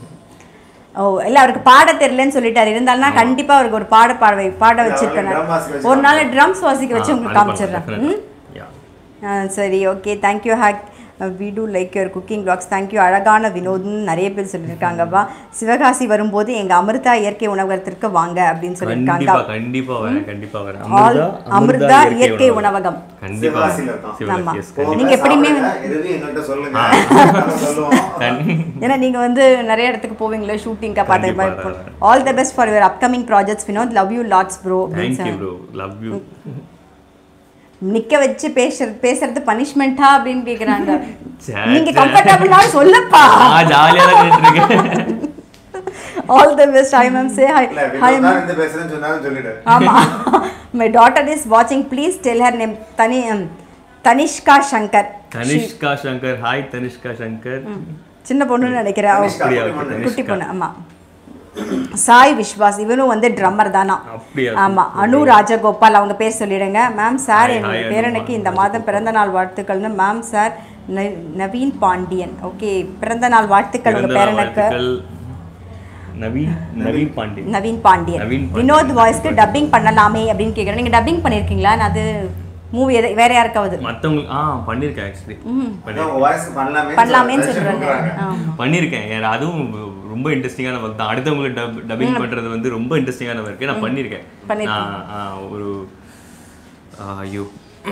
[SPEAKER 1] ஓ இல்லை அவருக்கு பாட தெரியலன்னு சொல்லிட்டாரு இருந்தாலும் கண்டிப்பா அவருக்கு ஒரு பாட பாட வை- பாட வச்சிருக்கேன்
[SPEAKER 3] drum வாசிக்க வச்சு
[SPEAKER 1] ஒரு நாள் ட்ரம்ஸ் வாசிக்க வச்சு உங்களுக்கு காமிச்சிடுறேன் ம்
[SPEAKER 2] யா
[SPEAKER 1] ஆ, சரி okay thank you hey we do like your cooking vlogs thank you அழகான வினோத்னு நிறைய பேர் சொல்லியிருக்காங்கப்பா சிவகாசி வரும்போது எங்கள் அமிர்தா இயற்கை உணவகத்திற்கு வாங்க அப்படின்னு சொல்லியிருக்காங்க
[SPEAKER 2] கண்டிப்பா கண்டிப்பா வரேன் கண்டிப்பா வரேன்
[SPEAKER 1] ஆல் அமிர்தா இயற்கை உணவகம்
[SPEAKER 2] கண்டிப்பா
[SPEAKER 3] சிவகாசியில இருக்கோம்.
[SPEAKER 1] ஆமா.
[SPEAKER 2] சிவகாசி yes,
[SPEAKER 3] போங்க,
[SPEAKER 1] நீங்க எப்படியுமே
[SPEAKER 3] சாப்பிடுங்க, எதுவும் எங்கள்கிட்ட சொல்லுங்க நாங்க சொல்லுவோம்
[SPEAKER 2] கண்டி-
[SPEAKER 1] ஏன்னா நீங்கள் வந்து நிறைய இடத்துக்கு போவீங்களே ஷூட்டிங்காக
[SPEAKER 2] கண்டிப்பா,
[SPEAKER 1] பார்த்து all the best for your upcoming projects Vinod love you lots bro அப்படின்னு
[SPEAKER 2] Thank you bro love you
[SPEAKER 1] நிக்க வச்சு பேசுறது பேசுறது பனிஷ்மெண்ட்டா அப்படின்னு கேக்குறாங்க
[SPEAKER 2] சே,
[SPEAKER 1] நீங்க
[SPEAKER 2] சே.
[SPEAKER 1] கம்ஃபர்டபுளா சொல்லப்பா
[SPEAKER 2] நான் ஜாலியா தான் கேட்டுருக்கேன்
[SPEAKER 1] all the best I ma'am say hi
[SPEAKER 3] இல்ல
[SPEAKER 1] ஹாய்
[SPEAKER 3] வினோத் தான் இந்த பேசுறேன்னு சொன்னாலும் சொல்லிடு
[SPEAKER 1] ஆமா மை டாட்டர் இஸ் வாட்சிங் ப்ளீஸ் டெல் ஹர் நேம் தனி um, தனிஷ்கா சங்கர்
[SPEAKER 2] தனிஷ்கா சங்கர் ஹாய் தனிஷ்கா சங்கர்
[SPEAKER 1] சின்ன பொண்ணுன்னு நினைக்கிறேன் அவ
[SPEAKER 3] தனிஷ்கா,
[SPEAKER 2] அப்படியா,
[SPEAKER 3] குட்டி
[SPEAKER 2] okay,
[SPEAKER 3] பொண்ணு.
[SPEAKER 1] குட்டி பொண்ணு ஆமா சாய் விஸ்வாஸ் இவனும் வந்து ட்ரம்மர் தானா
[SPEAKER 2] அப்படியா
[SPEAKER 1] ஆமா அனு ராஜகோபால் அவங்க பேர் சொல்லிடுங்க மேம் சார்
[SPEAKER 2] Hi,
[SPEAKER 1] என்
[SPEAKER 2] hi, அனு.
[SPEAKER 1] பேரனுக்கு இந்த மாதம் பிறந்த நாள் வாழ்த்துக்கள்னு மேம் சார் ந- நவீன் பாண்டியன் ஓகே பிறந்த நாள் வாழ்த்துக்கள் உங்க
[SPEAKER 2] பிறந்த நாள்
[SPEAKER 1] பேரனுக்கு
[SPEAKER 2] வாழ்த்துக்கள். நவீன் நவீன் பாண்டியன்
[SPEAKER 1] நவீன் பாண்டியன்
[SPEAKER 2] நவீன் பாண்டியன்.
[SPEAKER 1] வினோத் வாய்ஸ்க்கு டப்பிங் பண்ணலாமே அப்படின்னு கேட்குறேன் நீங்க டப்பிங் பண்ணிருக்கீங்களா நான் அது மூவி எதை வேற யாருக்காவது
[SPEAKER 2] மத்தவங்க ஆ பண்ணிருக்கேன் ஆக்சுவலி
[SPEAKER 3] உங்க வாய்ஸ் பண்ணலாமே
[SPEAKER 1] பண்ணலாமேன்னு சொல்றாங்க ஆமா.
[SPEAKER 2] பண்ணிருக்கேன் ஏன்னா அதுவும் ரொம்ப இன்ட்ரெஸ்டிங்கான ஒர்க் தான் அடுத்தவங்களுக்கு டப் டப்பிங் பண்றது வந்து ரொம்ப இன்ட்ரெஸ்டிங்கான ஒர்க் நான் பண்ணிருக்கேன்
[SPEAKER 1] பண்ணிருக்கீங்க.
[SPEAKER 2] ஆ, ஆ, ஒரு ஆ, ஐயோ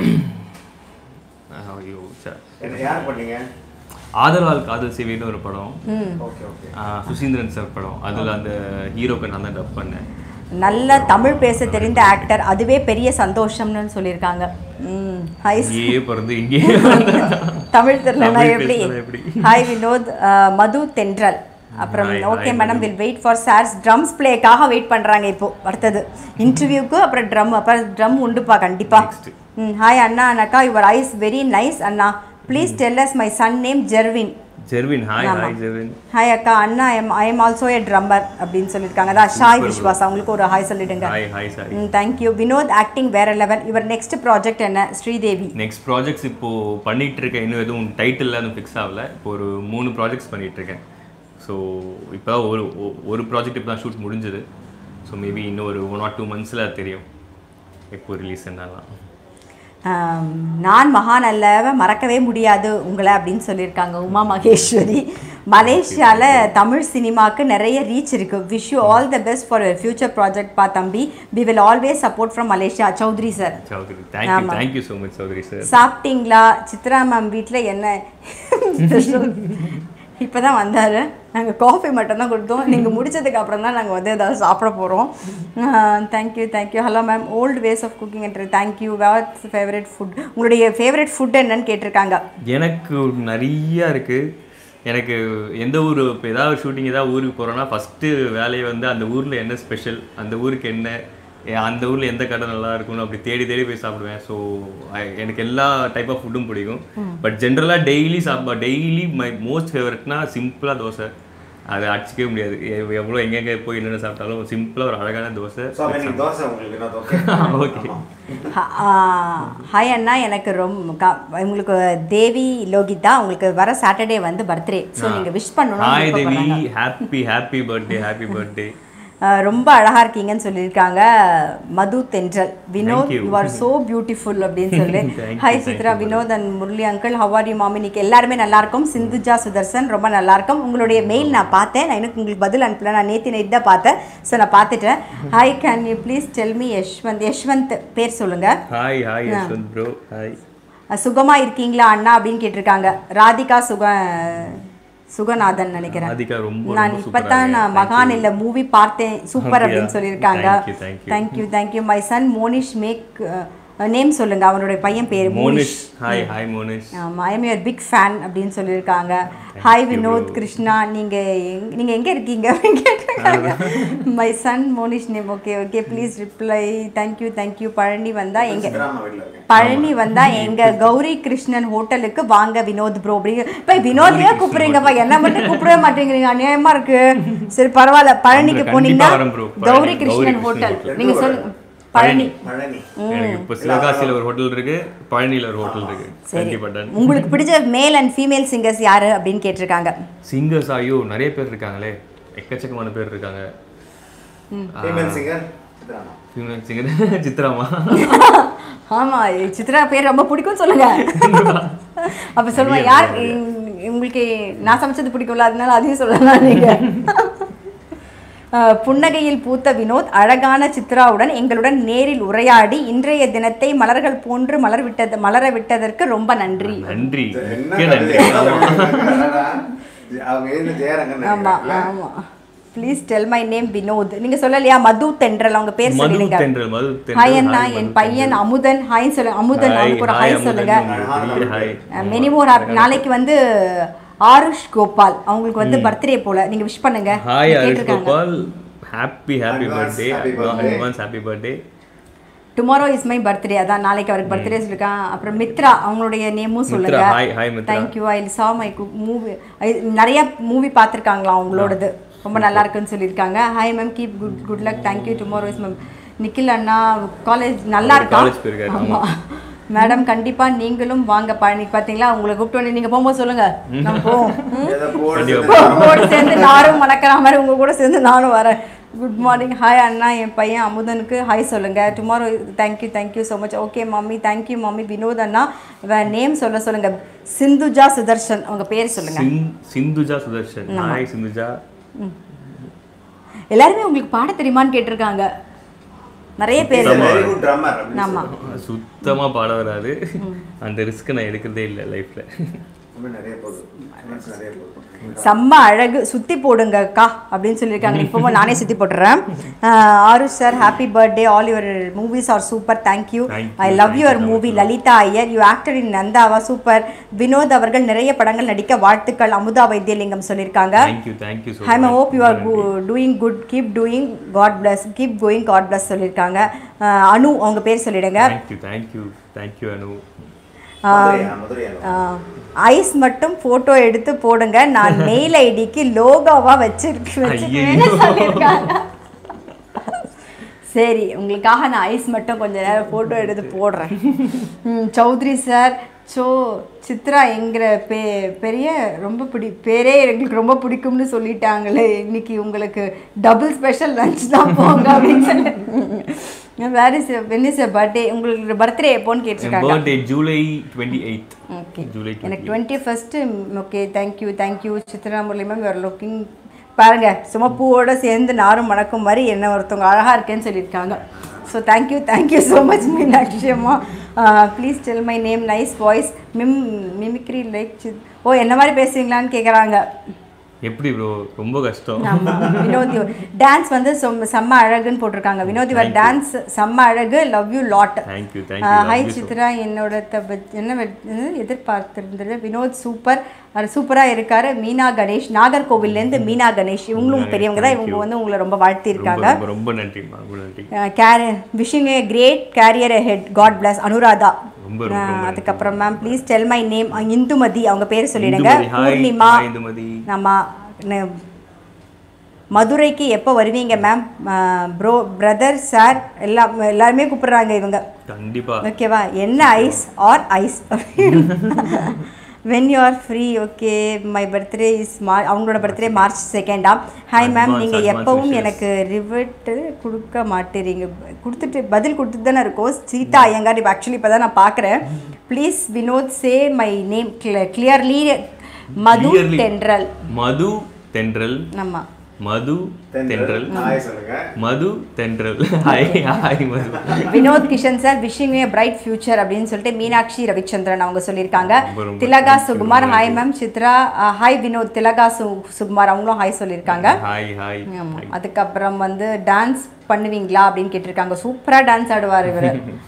[SPEAKER 2] ஆ, ஐயோ ச-
[SPEAKER 3] என்ன யார் பண்ணீங்க
[SPEAKER 2] ஆதரவால் காதல் சேவைன்னு ஒரு படம்
[SPEAKER 1] ம்
[SPEAKER 3] ஓகே ஓகே
[SPEAKER 2] ஆ, சுசீந்திரன் சார் படம் அதுல அந்த ஹீரோக்கு நான் தான் டப் பண்ணேன்
[SPEAKER 1] நல்ல தமிழ் பேச தெரிந்த ஆக்டர் அதுவே பெரிய சந்தோஷம்னு சொல்லியிருக்காங்க ம் ஹை
[SPEAKER 2] இங்கேயே பிறந்து இங்கேயே
[SPEAKER 1] தமிழ் தெரியலனா
[SPEAKER 2] தமிழ்
[SPEAKER 1] எப்படி
[SPEAKER 2] பேசுனா எப்படி?
[SPEAKER 1] ஹாய் வினோத் அஹ், மது தென்றல் அப்புறம்
[SPEAKER 2] Hi,
[SPEAKER 1] ஓகே
[SPEAKER 2] hi,
[SPEAKER 1] மேடம்
[SPEAKER 2] மது.
[SPEAKER 1] Will wait for sir's drums பிளேக்காக வெயிட் பண்றாங்க இப்போ அடுத்தது இன்டர்வியூக்கு அப்புறம் ட்ரம் அப்புறம் ட்ரம் உண்டுப்பா கண்டிப்பா
[SPEAKER 2] Next.
[SPEAKER 1] ம் ஹாய் அண்ணா அண்ணாக்கா யுவர் ஐஸ் வெரி நைஸ் அண்ணா please tell us my son name Jervin
[SPEAKER 2] Jervin hi hi Jervin
[SPEAKER 1] hi அக்கா அண்ணா I'm I am also a drummer அப்படின்னு சொல்லியிருக்காங்க அதான் ஷாய் விஸ்வாஸ் அவங்களுக்கு ஒரு ஹாய் சொல்லிடுங்க
[SPEAKER 2] ஹாய் ஹாய் சாரி
[SPEAKER 1] ம் தேங்க்யூ வினோத் ஆக்டிங் வேற லெவல் இவர் நெக்ஸ்ட் ப்ராஜெக்ட் என்ன ஸ்ரீதேவி
[SPEAKER 2] நெக்ஸ்ட் ப்ராஜெக்ட்ஸ் இப்போ பண்ணிட்டு இருக்கேன் இன்னும் எதுவும் டைட்டில் எதுவும் ஃபிக்ஸ் ஆகல இப்போ ஒரு மூணு ப்ராஜெக்ட்ஸ் பண்ணிட்டு இருக்கேன் ஸோ இப்போ ஒரு ஒ- ஒரு ப்ராஜெக்ட் இப்போ தான் ஷூட் முடிஞ்சது ஸோ மேபி இன்னும் ஒரு ஒன் ஆர் டூ மந்த்ஸில் தெரியும் எப்போ ரிலீஸ் என்னலாம்
[SPEAKER 1] ஆம், நான் மகான் அல்லவ மறக்கவே முடியாது உங்களை அப்படின்னு சொல்லியிருக்காங்க உமா மகேஸ்வரி மலேசியாவில் தமிழ் சினிமாக்கு நிறைய ரீச் இருக்கு wish you all the best for future project பா தம்பி we will always support from Malaysia Chowdhury sir
[SPEAKER 2] Chowdhury thank you thank you so much Chowdhury sir
[SPEAKER 1] சாப்பிட்டீங்களா சித்ரா மேம் வீட்டில் என்ன இப்போ தான் வந்தார் நாங்கள் காஃபி மட்டும்தான் கொடுத்தோம் நீங்கள் முடிச்சதுக்கு அப்புறம் தான் நாங்கள் வந்து ஏதாவது சாப்பிட போகிறோம் thank you thank you hello ma'am old ways of cooking என்ற தேங்க்யூ வாட்ஸ் ஃபேவரட் ஃபுட் உங்களுடைய ஃபேவரட் ஃபுட் என்னன்னு கேட்டிருக்காங்க
[SPEAKER 2] எனக்கு நிறைய இருக்கு எனக்கு எந்த ஊர் இப்போ ஏதாவது ஷூட்டிங் ஏதாவது ஊருக்கு போகிறோன்னா ஃபஸ்ட்டு வேலையை வந்து அந்த ஊரில் என்ன ஸ்பெஷல் அந்த ஊருக்கு என்ன ஏ, அந்த ஊரில் எந்த கடை நல்லா இருக்கும்னு அப்படி தேடி தேடி போய் சாப்பிடுவேன் ஸோ எனக்கு எல்லா டைப் ஆஃப் ஃபுட்டும் பிடிக்கும் பட் ஜென்ரலாக டெய்லி சாப்பிட டெய்லி மை மோஸ்ட் ஃபேவரட்னா சிம்பிளாக தோசை அதை அடிச்சிக்கவே முடியாது எவ்- எவ்வளோ எங்கெங்கே போய் என்னென்ன சாப்பிட்டாலும் சிம்பிளாக ஒரு அழகான தோசை
[SPEAKER 3] ஸோ இன்னைக்கு தோசை உங்களுக்கு என்ன ஓகே
[SPEAKER 2] ஓகே
[SPEAKER 1] ஹாய் அண்ணா எனக்கு ரொம்ப க- உங்களுக்கு தேவி லோகிதா உங்களுக்கு வர சாட்டர்டே வந்து பர்த்டே ஸோ நீங்கள் விஷ்
[SPEAKER 2] ஹாய் தேவி
[SPEAKER 1] பண்ணணும்
[SPEAKER 2] happy happy birthday happy birthday
[SPEAKER 1] அஹ் ரொம்ப அழகா இருக்கீங்கன்னு சொல்லியிருக்காங்க Madhu Thendral Vinod
[SPEAKER 2] Thank you.
[SPEAKER 1] You are so beautiful அப்படின்னு சொல்லி
[SPEAKER 2] Thank you,
[SPEAKER 1] hi
[SPEAKER 2] thank
[SPEAKER 1] Chitra
[SPEAKER 2] you,
[SPEAKER 1] Vinod and Murali uncle ஹவாரி மாமி இன்னைக்கு எல்லாருமே நல்லா இருக்கும் சிந்துஜா சுதர்சன் ரொம்ப நல்லா இருக்கும் உங்களுடைய மெயில் நான் பார்த்தேன் நான் எனக்கு உங்களுக்கு பதில் அனுப்பல நான் நேத்தி நைட் தான் பார்த்தேன் ஸோ நான் பார்த்துட்டேன் hi can you please tell me Yashwanth Yashwanth பேர் சொல்லுங்க
[SPEAKER 2] hi hi Yashwanth bro hi
[SPEAKER 1] அஹ் சுகமா இருக்கீங்களா அண்ணா அப்படின்னு கேட்டிருக்காங்க ராதிகா சுக சுகநாதன் நினைக்கிறேன்
[SPEAKER 2] ராதிகா ரொம்ப
[SPEAKER 1] நான்
[SPEAKER 2] ரொம்ப
[SPEAKER 1] இப்பதான்
[SPEAKER 2] சூப்பரா
[SPEAKER 1] நான் மகான் இல்ல மூவி பார்த்தேன் சூப்பர்
[SPEAKER 2] அப்படியா?
[SPEAKER 1] அப்படின்னு சொல்லியிருக்காங்க
[SPEAKER 2] Thank you, thank you.
[SPEAKER 1] Thank you thank you my son Monish make name சொல்லுங்க அவனுடைய பையன் பேர்
[SPEAKER 2] மோனிஷ் ஹாய் ஹாய் மோனிஷ்
[SPEAKER 1] ஆமா I am your big fan அப்படின்னு சொல்லியிருக்காங்க ஹாய் வினோத் கிருஷ்ணா நீங்க எங்க- நீங்க எங்க இருக்கீங்க அப்படின்னு கேட்டிருக்காங்க my son Monish name okay okay please reply thank you thank you Palani வந்தா எங்க
[SPEAKER 3] சித்ராமா வீட்டில் இருக்கேன்
[SPEAKER 1] பழனி வந்தா எங்க கௌரி கிருஷ்ணன் ஹோட்டலுக்கு வாங்க வினோத் ப்ரோ அப்படிங்க இப்ப வினோதையே கூப்பிடுறீங்கப்பா என்ன மட்டும் கூப்பிடவே மாட்டேங்கிறீங்க அநியாயமா இருக்கு சரி பரவாயில்ல பழனிக்கு
[SPEAKER 2] கண்டிப்பா
[SPEAKER 1] போனீங்கன்னா
[SPEAKER 2] வரேன் bro. பழனி,
[SPEAKER 1] கௌரி
[SPEAKER 2] கௌரி
[SPEAKER 1] கிருஷ்ணன்
[SPEAKER 2] கிருஷ்ணன்
[SPEAKER 1] ஹோட்டல்
[SPEAKER 2] hotel.
[SPEAKER 1] நீங்க சொல்லுங்க பழனி
[SPEAKER 3] பழனி
[SPEAKER 2] எனக்கு இப்போ சிவகாசியில் ஒரு ஹோட்டல் இருக்கு பழனியில் ஒரு ஹோட்டல் இருக்கு கண்டிப்பா டன்
[SPEAKER 1] உங்களுக்கு பிடிச்ச மேல் அண்ட் ஃபீமேல் சிங்கர்ஸ் யாரு அப்படின்னு கேட்டிருக்காங்க
[SPEAKER 2] சிங்கர்ஸ் ஐயோ நிறைய பேர் இருக்காங்களே எக்கச்சக்கமான பேர் இருக்காங்க
[SPEAKER 3] ஃபீமேல் சிங்கர் சித்ராமா
[SPEAKER 2] ஃபீமேல் சிங்கர் சித்ராமா
[SPEAKER 1] ஆமா சித்ரா பேர் ரொம்ப பிடிக்கும் சொல்லுங்க அப்ப சொல்லுங்க
[SPEAKER 2] நிறைய
[SPEAKER 1] யார்
[SPEAKER 2] நிறைய.
[SPEAKER 1] உம், உங்களுக்கு நான் சமைச்சது பிடிக்கும்ல அதனால அதையும் சொல்லலாம் நீங்க அஹ், புன்னகையில் பூத்த வினோத் அழகான சித்ராவுடன் எங்களுடன் நேரில் உரையாடி இன்றைய தினத்தை மலர்கள் போன்று மலர் விட்டது மலர விட்டதற்கு ரொம்ப நன்றி
[SPEAKER 2] நன்றி
[SPEAKER 3] என்ன
[SPEAKER 2] மிக்க நன்றி
[SPEAKER 3] கதை? அவங்க எழுந்து ஜெயரங்கன்னு
[SPEAKER 1] ஆமா
[SPEAKER 3] நினைக்கிறேன்.
[SPEAKER 1] ஆமா please tell my name Vinod நீங்க சொல்லலையா மது தென்றல் அவங்க பேர்
[SPEAKER 2] மது
[SPEAKER 1] சொல்லிடுங்க
[SPEAKER 2] தென்றல் மது
[SPEAKER 1] ஹாய்
[SPEAKER 2] தென்றல்
[SPEAKER 1] அண்ணா
[SPEAKER 2] hi,
[SPEAKER 1] என்
[SPEAKER 2] மது
[SPEAKER 1] பையன் அமுதன் ஹாய் சொல்லுங்க அமுதன்
[SPEAKER 2] Hi,
[SPEAKER 1] அவனுக்கு ஒரு
[SPEAKER 2] hi,
[SPEAKER 1] ஹாய்
[SPEAKER 2] அமுதன்,
[SPEAKER 1] சொல்லுங்க
[SPEAKER 2] உங்களுக்கு பெரிய hi.
[SPEAKER 1] மெனி மோர் நாளைக்கு வந்து ஆருஷ் கோபால் அவங்களுக்கு வந்து பர்த்டே போல நீங்க விஷ் பண்ணுங்க
[SPEAKER 2] ஹாய் ஹரிஷ்
[SPEAKER 1] கேட்டிருக்காங்க
[SPEAKER 2] Gopal happy happy
[SPEAKER 3] Advance
[SPEAKER 2] birthday
[SPEAKER 3] happy birthday.
[SPEAKER 2] Advance happy birthday
[SPEAKER 1] tomorrow is my birthday அதான் நாளைக்கு அவருக்கு பர்த்டே சொல்லிருக்கான் அப்புறம் மித்ரா அவங்களுடைய நேமும் சொல்லுங்க
[SPEAKER 2] hi, hi, Mithra.
[SPEAKER 1] Thank you I saw my movie நிறைய மூவி பார்த்துருக்காங்களா அவங்களோடது ரொம்ப நல்லா இருக்குன்னு சொல்லியிருக்காங்க hi ma'am keep good good luck thank you tomorrow is ma'am Nikhil அண்ணா காலேஜ் நல்லா
[SPEAKER 2] அவர்
[SPEAKER 1] இருக்கா
[SPEAKER 2] college போயிருக்காரு, ஆமா.
[SPEAKER 1] மேடம் கண்டிப்பா நீங்களும் வாங்க பழனி பாத்தீங்களா உங்களை கூப்பிட்டு வந்து நீங்க போகும்போது சொல்லுங்க நம்ம போவோம் ம்?
[SPEAKER 3] ஏதோ போர்டு
[SPEAKER 2] கண்டிப்பா.
[SPEAKER 3] சேர்ந்து
[SPEAKER 1] கூட சேர்ந்து நானும் மணக்கிற மாதிரி உங்க கூட சேர்ந்து நானும் வரேன் குட் மார்னிங் ஹாய் அண்ணா என் பையன் அமுதனுக்கு ஹாய் சொல்லுங்க tomorrow thank you thank you so much okay mummy thank you mummy Vinod அண்ணா நேம் சொல்ல சொல்லுங்க சிந்துஜா சுதர்ஷன் அவங்க பேர் சொல்லுங்க
[SPEAKER 2] சிந் சிந்துஜா சுதர்ஷன் ஹாய் சிந்துஜா
[SPEAKER 1] எல்லாருமே உங்களுக்கு பாட தெரியுமான்னு கேட்டிருக்காங்க நிறைய பேர்
[SPEAKER 3] வெரி குட் ட்ரம்மர் அப்படின்னு
[SPEAKER 1] ஆமா
[SPEAKER 2] சுத்தமா பாட வராது அந்த ரிஸ்க் நான் எடுக்கிறதே இல்லை லைஃப்ல
[SPEAKER 3] சொல்லுங்க. நிறைய போகுது Comments நிறைய போகுது
[SPEAKER 1] செம்ம அழகு சுத்தி போடுங்க அக்கா அப்படின்னு சொல்லியிருக்காங்க இப்போ நானே சுத்தி போட்டுறேன் Aarush sir happy birthday all your movies are super thank you
[SPEAKER 2] Thank you,
[SPEAKER 1] I love
[SPEAKER 2] thank
[SPEAKER 1] your
[SPEAKER 2] you so
[SPEAKER 1] movie
[SPEAKER 2] much.
[SPEAKER 1] Lalitha Iyer you actor in நந்தாவா சூப்பர் வினோத் அவர்கள் நிறைய படங்கள் நடிக்க வாழ்த்துக்கள் அமுதா வைத்தியலிங்கம் சொல்லியிருக்காங்க
[SPEAKER 2] thank you thank you so
[SPEAKER 1] I hope you are doing good keep doing God bless keep going God bless சொல்லியிருக்காங்க அஹ், அனு அவங்க பேர் சொல்லிடுங்க
[SPEAKER 2] தேங்க்யூ தேங்க்யூ தேங்க்யூ அனு
[SPEAKER 3] மதுரையா மதுரையா
[SPEAKER 1] ஆஹ், ஐஸ் மட்டும் போட்டோ எடுத்து போடுங்க நான் மெயில் ஐடிக்கு லோகோவா வச்சிருக்கு வச்சிருக்கேன்னு
[SPEAKER 2] ஐயையோ.
[SPEAKER 1] சொல்லியிருக்காங்க சரி உங்களுக்காக நான் ஐஸ் மட்டும் கொஞ்ச நேரம் ஃபோட்டோ எடுத்து போடுறேன் ம், சௌத்ரி சார் ஸோ சித்ரா எங்கிற பே பெரிய ரொம்ப பிடி பேரே எங்களுக்கு ரொம்ப பிடிக்கும்னு சொல்லிட்டாங்களே இன்னைக்கு உங்களுக்கு டபுள் ஸ்பெஷல் லஞ்ச் தான் போங்க அப்படின்னு சொல்லி where is when is birthday உங்களுக்கு பர்த்டே எப்போன்னு
[SPEAKER 2] என்
[SPEAKER 1] கேட்டிருக்காங்க
[SPEAKER 2] birthday July twenty eighth
[SPEAKER 1] okay
[SPEAKER 2] July
[SPEAKER 1] எனக்கு twenty first okay thank you thank you Chitra Murali ma'am you are looking பாருங்க சும்மா பூவோட சேர்ந்து நாரும் மணக்கும் மாதிரி என்ன ஒருத்தவங்க அழகாக இருக்கேன்னு சொல்லியிருக்காங்க so thank you thank you so much Meenakshi அம்மா please tell my name nice voice மிம் மிமிக்ரி லைக் சித் ஓ என்ன மாதிரி பேசுவீங்களான்னு கேட்குறாங்க
[SPEAKER 2] எப்படி ப்ரோ ரொம்ப கஷ்டம்
[SPEAKER 1] ஆமா வினோத் டான்ஸ் வந்து சொம்- செம்ம அழகுன்னு போட்டிருக்காங்க வினோத் யுவர் டான்ஸ் செம்ம அழகு love you lot
[SPEAKER 2] thank you thank you
[SPEAKER 1] hi Chitra என்னோட தப என்ன வெ- என்ன எதிர்பார்த்திருந்தது வினோத் சூப்பர் அவர் சூப்பராக இருக்காரு மீனா கணேஷ் நாகர்கோவில்லேருந்து மீனா கணேஷ் இவங்களும் பெரியவங்க தான் இவங்க வந்து உங்களை ரொம்ப வாழ்த்திருக்காங்க
[SPEAKER 2] ரொம்ப ரொம்ப நன்றிம்மா ரொம்ப நன்றி
[SPEAKER 1] care wishing a great career head God bless Anuradha
[SPEAKER 2] ரொம்ப ரொம்ப
[SPEAKER 1] அஹ், அதுக்கப்புறம் ma'am please tell my name Indumathi அவங்க பேர் சொல்லிடுங்க
[SPEAKER 2] இந்துமதி, hi,
[SPEAKER 1] பூர்ணிமா
[SPEAKER 2] hi, இந்துமதி.
[SPEAKER 1] நம்ம ந- மதுரைக்கு எப்போ வருவீங்க மேம் ப்ரோ பிரதர் சார் எல்லாம் எல்லாருமே கூப்பிடுறாங்க இவங்க
[SPEAKER 2] கண்டிப்பா
[SPEAKER 1] ஓகேவா என்ன eyes are eyes when you are free okay my birthday is மா அவங்களோட பர்த்டே மார்ச் செகண்டா ஹாய் மேம்
[SPEAKER 2] Advance,
[SPEAKER 1] நீங்கள்
[SPEAKER 2] advance
[SPEAKER 1] எப்பவும்
[SPEAKER 2] wishes.
[SPEAKER 1] எனக்கு ரிவர்ட்டு கொடுக்க மாட்டேறீங்க கொடுத்துட்டு பதில் கொடுத்துட்டு தானே இருக்கோம் சீதா ஐயங்கார் இப்போ ஆக்சுவலி இப்போ தான் நான் பார்க்குறேன் please Vinod say my name clearly Madhu
[SPEAKER 2] Clearly.
[SPEAKER 1] Thendral
[SPEAKER 2] மது தென்றல்
[SPEAKER 1] ஆமாம்
[SPEAKER 2] மது தென்றல்
[SPEAKER 3] ஹாய் சொல்லுங்க
[SPEAKER 2] Madhu Thendral hi hi Madhu
[SPEAKER 1] Vinod Kishan sir wishing a bright future அப்படின்னு சொல்லிட்டு மீனாட்சி ரவிச்சந்திரன் அவங்க சொல்லியிருக்காங்க
[SPEAKER 2] ரொம்ப ரொம்ப
[SPEAKER 1] திலகா
[SPEAKER 2] thank you,
[SPEAKER 1] சுகுமார்
[SPEAKER 2] ரொம்ப
[SPEAKER 1] ஹாய்
[SPEAKER 2] நன்றி.
[SPEAKER 1] மேம் சித்ரா ஹாய் வினோத் திலகா சு சுகுமார் அவங்களும் ஹாய் சொல்லியிருக்காங்க
[SPEAKER 2] ஹாய் ஹாய்
[SPEAKER 1] ஆமா. அதுக்கப்புறம் வந்து டான்ஸ் பண்ணுவீங்களா அப்படின்னு கேட்டிருக்காங்க சூப்பரா டான்ஸ் ஆடுவார் இவர்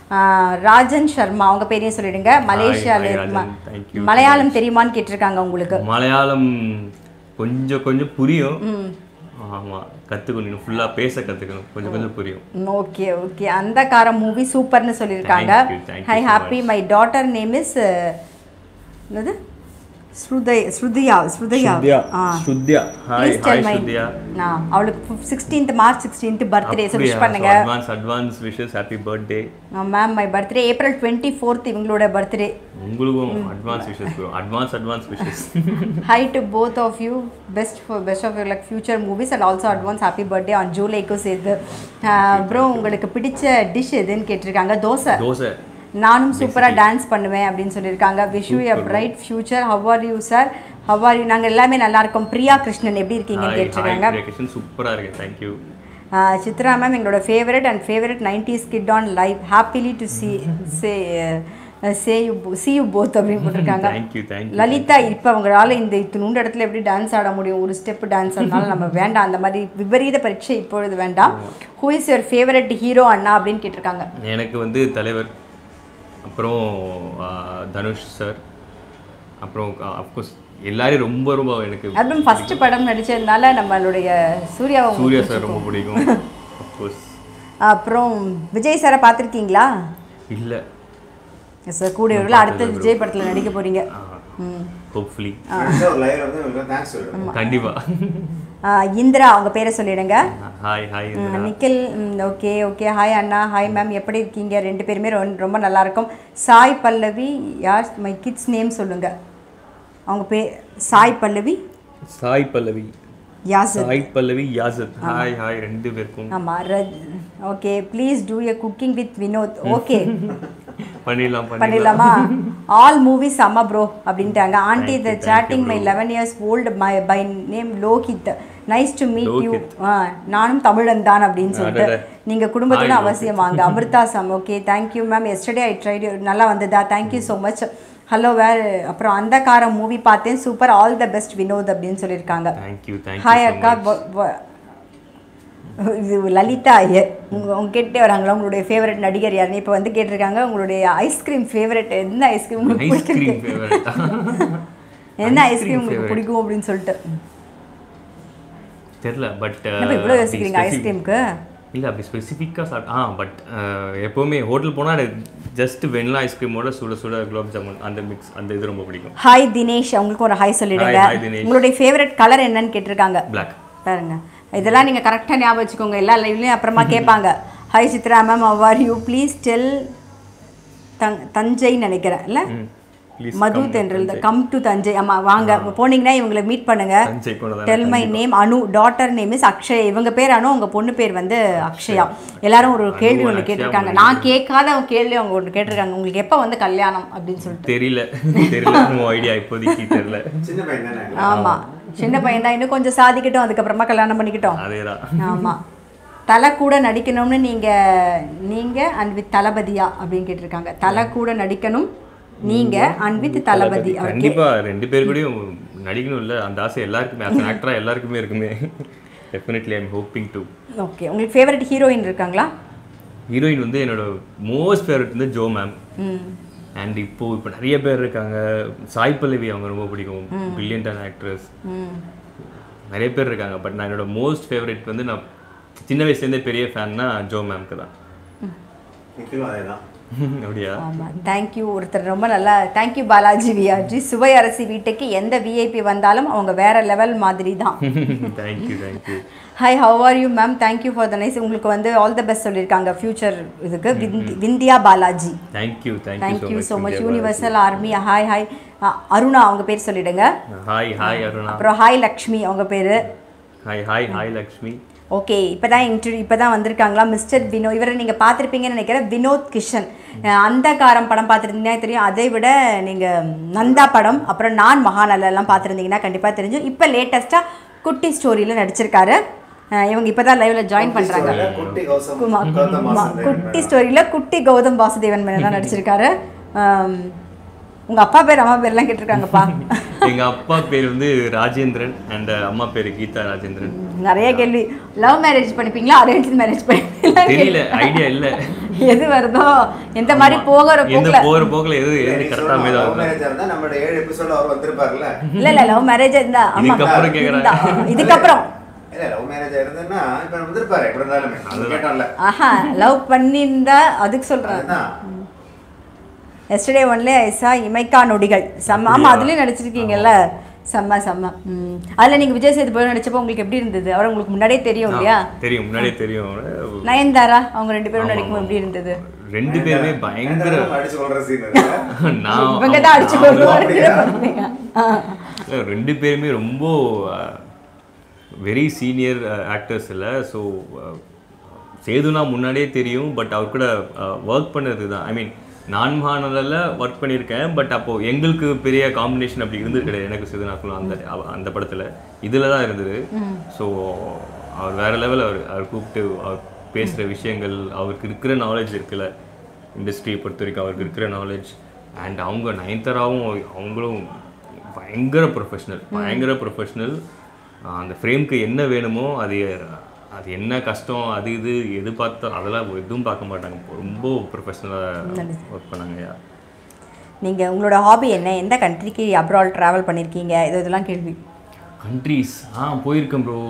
[SPEAKER 1] ராஜன் சர்மா அவங்க பேரையும் சொல்லிடுங்க மலேசியால
[SPEAKER 2] hi,
[SPEAKER 1] இருக்கு-
[SPEAKER 2] ராஜன். Thank you.
[SPEAKER 1] மலையாளம் தெரியுமான்னு கேட்டிருக்காங்க உங்களுக்கு
[SPEAKER 2] மலையாளம் கொஞ்சம் கொஞ்சம் புரியும் ஆமா கத்துக்கணும் ஃபுல்லா பேச கத்துக்கணும் கொஞ்சம் கொஞ்சம் புரியும்
[SPEAKER 1] ஓகே ஓகே அந்த காரம் மூவி சூப்பர்னு சொல்லியிருக்காங்க
[SPEAKER 2] Thank you, thank you
[SPEAKER 1] hi
[SPEAKER 2] so
[SPEAKER 1] happy my daughter name is என்னது ஸ்ருதய் ஸ்ருதியா ஸ்ருதியா ஆ
[SPEAKER 2] Shruthya hi
[SPEAKER 1] please tell
[SPEAKER 2] hi
[SPEAKER 1] my
[SPEAKER 2] Shruthya
[SPEAKER 1] அவளுக்கு sixteenth March sixteenth birthday so wish பண்ணுங்க
[SPEAKER 2] advance advance wishes happy birthday
[SPEAKER 1] ma'am my birthday April twenty fourth இவங்களோட birthday
[SPEAKER 2] உங்களுக்கும் advance wishes bro advance advance wishes
[SPEAKER 1] Hi to both of you. Best for best of your like future movies and also advance happy birthday on ஜூலைக்கும் சேர்த்து bro உங்களுக்கு பிடிச்ச dish எதுன்னு கேட்டிருக்காங்க தோசை
[SPEAKER 2] தோசை
[SPEAKER 1] நானும் சூப்பராக டான்ஸ் பண்ணுவேன் அப்படின்னு சொல்லியிருக்காங்க wish you a bright future how are you sir how are you நாங்கள் எல்லாமே நல்லா இருக்கோம் பிரியா கிருஷ்ணன் எப்படி இருக்கீங்கன்னு
[SPEAKER 2] ஹாய்
[SPEAKER 1] கேட்டிருக்காங்க
[SPEAKER 2] ஹாய் கிருஷ்ணன் சூப்பரா இருக்கு thank you
[SPEAKER 1] ah Chitra ma'am எங்களோட favourite and favourite nineties kid on live happily to see say say you see you both அப்படின்னு போட்டிருக்காங்க
[SPEAKER 2] Thank you, thank you,
[SPEAKER 1] Lalitha இப்போ அவங்களால இந்த இத்தினூண்டு இடத்துல எப்படி டான்ஸ் ஆட முடியும் ஒரு ஸ்டெப் டான்ஸ் ஆடினாலும் நம்ம வேண்டாம் அந்த மாதிரி விபரீத பரீட்சை இப்பொழுது வேண்டாம் who is your favourite hero அண்ணா அப்படின்னு கேட்டிருக்காங்க
[SPEAKER 2] எனக்கு வந்து தலைவர் அப்புறம் ஆ, தனுஷ் சார் அப்புறம் அஃப்கோர்ஸ் எல்லாரையும் ரொம்ப ரொம்ப எனக்கு
[SPEAKER 1] அதுவும் ஃபர்ஸ்ட் படம் நடிச்சதுனால நம்மளுடைய சூர்யாவை உங்களுக்கு
[SPEAKER 2] சூர்யா சார் ரொம்ப பிடிக்கும் அஃப்கோர்ஸ்
[SPEAKER 1] அப்புறம் விஜய் சாரை பார்த்துருக்கீங்களா
[SPEAKER 2] இல்லை
[SPEAKER 1] சார் கூடியவர்கள் அடுத்த விஜய் படத்தில் நடிக்க போறீங்க ம்
[SPEAKER 2] ஹோப்ஃபுல்லி
[SPEAKER 3] ஃப்ரெண்ட்ஸாக ஒரு லைவ் வந்து உங்களுக்கு தேங்க்ஸ் சொல்லிடுங்க
[SPEAKER 2] கண்டிப்பா
[SPEAKER 1] ஆஹ் இந்திரா அவங்க பேரை சொல்லிடுங்க
[SPEAKER 2] ஹாய் ஹாய்
[SPEAKER 1] ம், நிக்கில் ஓகே ஓகே ஹாய் அண்ணா ஹாய் மேம் எப்படி இருக்கீங்க ரெண்டு பேருமே ரொ- ரொம்ப நல்லா இருக்கும் சாய் பல்லவி யார் மை கிட்ஸ் நேம் சொல்லுங்க அவங்க பே சாய் பல்லவி
[SPEAKER 2] சாய் பல்லவி
[SPEAKER 1] யாசர்
[SPEAKER 2] சாய் பல்லவி யாசத் ஹாய் ஹாய் ரெண்டு பேருக்கும்
[SPEAKER 1] ஆமாம் ரஜ் okay please do a cooking with Vinod okay
[SPEAKER 2] பண்ணிடலாம் பண்ணிடலாம்
[SPEAKER 1] பண்ணிடலாமா ஆல் மூவிஸ் அம்மா ப்ரோ அப்படின்ட்டாங்க aunty the chatting my eleven years old my by name Lohith nice to meet you நானும் தமிழன் தான் அப்படின்னு சொல்லிட்டு
[SPEAKER 2] அடடே.
[SPEAKER 1] நீங்க குடும்பத்தோட
[SPEAKER 2] Hi,
[SPEAKER 1] அவசியம் வாங்க Amirtha some okay thank you ma'am yesterday I tried நல்லா வந்ததா thank you so much hello where அப்புறம் அந்த காரம் மூவி பார்த்தேன் super all the best Vinod அப்படின்னு சொல்லியிருக்காங்க
[SPEAKER 2] தேங்க்யூ தேங்க்யூ
[SPEAKER 1] ஹாய் அக்கா வ- வ- இது லலிதா ஐயர் உங்க உங்ககிட்ட வராங்களா உங்களுடைய ஃபேவரட் நடிகர் யாருன்னு இப்போ வந்து கேட்டிருக்காங்க உங்களுடைய ஐஸ்கிரீம் ஃபேவரட் என்ன ஐஸ்கிரீம் உங்களுக்கு
[SPEAKER 2] ஐஸ்கிரீம்
[SPEAKER 1] பிடிக்கும்
[SPEAKER 2] ஃபேவரட்டா
[SPEAKER 1] என்ன ஐஸ்கிரீம் உங்களுக்கு பிடிக்கும் அப்படின்னு சொல்லிட்டு
[SPEAKER 2] தெரியல பட்
[SPEAKER 1] என்ன இவ்வளோ யோசிக்கிறீங்க ஐஸ்கிரீமுக்கு
[SPEAKER 2] இல்லை அப்படி ஸ்பெசிஃபிக்காக சாப்பிட் ஆ பட் எப்போவுமே ஹோட்டல் போனால் ஜஸ்ட் வெண்ணிலா ஐஸ்கிரீமோட சுட சுட குலாப் ஜாமுன் அந்த மிக்ஸ் அந்த இது ரொம்ப பிடிக்கும்
[SPEAKER 1] ஹாய் தினேஷ் அவங்களுக்கும் ஒரு ஹாய் சொல்லிடுங்க
[SPEAKER 2] Hi, hi, தினேஷ்.
[SPEAKER 1] உங்களுடைய ஃபேவரட் கலர் என்னன்னு கேட்டிருக்காங்க
[SPEAKER 2] பிளாக்
[SPEAKER 1] பாருங்க இதெல்லாம் நீங்க கரெக்டாக ஞாபகம் வச்சுக்கோங்க எல்லா லைவ்லையும் அப்புறமா கேட்பாங்க ஹாய் சித்ரா மேம் அவர் யூ ப்ளீஸ் டெல் தங் தஞ்சைன்னு நினைக்கிறேன் இல்லை
[SPEAKER 2] ப்ளீஸ்
[SPEAKER 1] மது தென்றல் கம் டு தஞ்சை ஆமா வாங்க போனீங்கன்னா இவங்களை மீட் பண்ணுங்க
[SPEAKER 2] தஞ்சை கொண்டு தான்
[SPEAKER 1] tell my name Anu daughter name is Akshaya இவங்க பேர் அனு உங்க பொண்ணு பேர் வந்து அக்ஷயா எல்லாரும் ஒரு கேள்வி ஒன்று கேட்டிருக்காங்க நான் கேட்காத ஒரு கேள்வி அவங்க ஒன்று கேட்டிருக்காங்க உங்களுக்கு எப்போ வந்து கல்யாணம் அப்படின்னு சொல்லிட்டு
[SPEAKER 2] தெரியல தெரியல நோ ஐடியா இப்போதைக்கு தெரியல
[SPEAKER 3] சின்ன பையன் தானே
[SPEAKER 1] ஆமா சின்ன பையன் தான் இன்னும் கொஞ்சம் சாதிக்கட்டும் அதுக்கப்புறமா கல்யாணம் பண்ணிக்கிட்டோம்
[SPEAKER 2] அதேதான்
[SPEAKER 1] ஆமா தலை கூட நடிக்கணும்னு நீங்க நீங்க அண்ட் வித் தளபதியா அப்படின்னு கேட்டிருக்காங்க தலை கூட நடிக்கணும் நீங்க அண்ட் வித் தளபதி அவர்
[SPEAKER 2] கண்டிப்பா ரெண்டு பேர் கூடயும் நடிக்கணும் இல்ல அந்த ஆசை எல்லாருக்குமே as an ஆக்டரா எல்லாருக்குமே இருக்குமே definitely I'm hoping to
[SPEAKER 1] okay உங்களுக்கு ஃபேவரட் ஹீரோயின் இருக்காங்களா
[SPEAKER 2] ஹீரோயின் வந்து என்னோட மோஸ்ட் ஃபேவரட் வந்து ஜோ மேம்
[SPEAKER 1] ம்
[SPEAKER 2] அண்ட் இப்போ இப்போ நிறைய பேர் இருக்காங்க சாய் பல்லவி அவங்க ரொம்ப பிடிக்கும் பிரில்லியண்டான ஆக்ட்ரஸ்
[SPEAKER 1] ம்
[SPEAKER 2] நிறைய பேர் இருக்காங்க பட் நான் என்னோட மோஸ்ட் ஃபேவரட் வந்து நான் சின்ன வயசுலேருந்தே பெரிய ஃபேன்னா ஜோ மேம்க்கு தான்
[SPEAKER 3] நிக்கிலும் அதே தான்
[SPEAKER 2] அப்படியா
[SPEAKER 1] ஆமாம் தேங்க்யூ ஒருத்தர் ரொம்ப நல்லா தேங்க்யூ பாலாஜி வியாஜி சுவை அரசி வீட்டுக்கு எந்த விஐபி வந்தாலும் அவங்க வேற லெவல் மாதிரி தான்
[SPEAKER 2] thank you thank you
[SPEAKER 1] hi how are you ma'am thank you for the nice உங்களுக்கு வந்து ஆல் த பெஸ்ட் சொல்லியிருக்காங்க ஃபியூச்சர் இதுக்கு விந்தி- Vindhya Balaji
[SPEAKER 2] thank you thank you
[SPEAKER 1] thank you
[SPEAKER 2] so
[SPEAKER 1] so much
[SPEAKER 2] much
[SPEAKER 1] universal army hi hi Aruna அவங்க பேர் சொல்லிடுங்க
[SPEAKER 2] ஹாய் ஹாய் அருணா
[SPEAKER 1] அப்புறம் ஹாய் லக்ஷ்மி அவங்க பேர்
[SPEAKER 2] hi hi hi Lakshmi
[SPEAKER 1] okay இப்போ தான் இன்டர்வியூ இப்போ தான் வந்திருக்காங்களா மிஸ்டர் வினோ இவரை நீங்கள் பார்த்துருப்பீங்கன்னு நினைக்கிறேன் வினோத் கிஷன் அஹ் அந்தகாரம் படம் பார்த்துருந்தீங்கன்னா தெரியும் அதை விட நீங்கள் நந்தா படம் அப்புறம் நான் மகாநலெல்லாம் பார்த்துருந்தீங்கன்னா கண்டிப்பாக தெரிஞ்சும் இப்போ லேட்டஸ்ட்டாக குட்டி ஸ்டோரியில் நடிச்சிருக்காரு அஹ் இவங்க இப்போ தான் லைவில் ஜாயின் பண்ணுறாங்க
[SPEAKER 3] குட்டி கௌசம்
[SPEAKER 1] குமா
[SPEAKER 3] கௌதம்
[SPEAKER 1] குமா
[SPEAKER 3] வாசுதேவன்
[SPEAKER 1] குட்டி ஸ்டோரியில் குட்டி கௌதம் வாசுதேவன் மேலே தான் நடிச்சிருக்காரு ஆம், உங்க அப்பா பேர் அம்மா பேர்லாம் கேட்டிருக்காங்க
[SPEAKER 2] எங்க அப்பா பேர் வந்து ராஜேந்திரன் அண்ட் அம்மா பேர் கீதா ராஜேந்திரன்
[SPEAKER 1] நிறைய கேள்வி லவ் மேரேஜ் பண்ணிப்பீங்களா அரேஞ்ச் மேரேஜ் பண்ணிப்பீங்களா
[SPEAKER 2] தெரியல ஐடியா இல்ல
[SPEAKER 1] எது வருதோ எந்த மாதிரி போகிற
[SPEAKER 2] எந்த
[SPEAKER 1] போக்குல
[SPEAKER 2] போற போக்குல எது எது கரெக்டா
[SPEAKER 3] லவ்
[SPEAKER 2] அமைதா
[SPEAKER 3] மேரேஜா இருந்தா நம்மளோட ஏழு எபிசோட் அவர் வந்திருப்பார்ல
[SPEAKER 1] இல்ல இல்ல லவ் மேரேஜ் இருந்தா ஆமா
[SPEAKER 2] இதுக்கப்புறம் கேக்குறாங்க.
[SPEAKER 1] இருந்தா. இதுக்கப்புறம்
[SPEAKER 3] இல்ல லவ் மேரேஜா இருந்ததுன்னா இப்ப வந்திருப்பாரு எப்படி இருந்தாலுமே அது கேட்டோம்ல
[SPEAKER 1] ஆஹா லவ் பண்ணியிருந்தா அதுக்கு சொல்றேன்
[SPEAKER 3] அதுதான்
[SPEAKER 1] எஸ்டர்டே ஒன்லே ஐசா இமைக்கா நொடிகள் செம்ம ஆமா அதுலயும் நடிச்சிருக்கீங்கல்ல செம்ம செம்ம ம். அதுல நீங்க விஜய் சேதுபதி நடிச்சப்போ உங்களுக்கு எப்படி இருந்தது அவர் உங்களுக்கு முன்னாடியே தெரியும் இல்லையா
[SPEAKER 2] தெரியும் முன்னாடியே தெரியும்
[SPEAKER 1] நயன்தாரா அவங்க ரெண்டு பேரும் நடிக்கும்போது எப்படி இருந்தது
[SPEAKER 2] ரெண்டு பேருமே பயங்கர
[SPEAKER 3] நம்ம அடிச்சு கொள்ற சீன்
[SPEAKER 2] நான்
[SPEAKER 1] இவங்க தான் அடிச்சு
[SPEAKER 3] அப்படியா?
[SPEAKER 1] கொள்வாங்க
[SPEAKER 2] இல்ல, ரெண்டு பேருமே ரொம்ப வெரி சீனியர் ஆக்டர்ஸ் இல்லை ஸோ சேதுனா முன்னாடியே தெரியும் பட் அவர் கூட ஒர்க் பண்ணது தான் ஐ மீன் நான் மகாநலில் ஒர்க் பண்ணியிருக்கேன் பட் அப்போது எங்களுக்கு பெரிய காம்பினேஷன் அப்படி இருந்தது கிடையாது எனக்கு சேதுனாக்குள்ள அந்த அவ- அந்த படத்தில் இதில் தான் இருந்தது ஸோ அவர் வேற லெவல் அவர் அவர் கூப்பிட்டு அவர் பேசுகிற விஷயங்கள் அவருக்கு இருக்கிற நாலேஜ் இருக்குல்ல இண்டஸ்ட்ரியை பொறுத்த வரைக்கும் அவருக்கு இருக்கிற நாலேஜ் அண்ட் அவங்க நயன்தாராவும் அவங்களும் பயங்கர ப்ரொஃபஷ்னல் பயங்கர ப்ரொஃபஷ்னல் அந்த ஃப்ரேம்க்கு என்ன வேணுமோ அது அது என்ன கஷ்டம் அது இது எது பார்த்தா அதெல்லாம் எதுவும் பார்க்க மாட்டாங்க ரொம்ப ப்ரொஃபஷ்னலாக ஒர்க் பண்ணாங்கய்யா
[SPEAKER 1] நீங்க உங்களோட ஹாபி என்ன எந்த கண்ட்ரிக்கு அப்ராட் டிராவல் பண்ணிருக்கீங்க இது இதெல்லாம் கேள்வி
[SPEAKER 2] கண்ட்ரீஸ் ஆ போயிருக்கேன் bro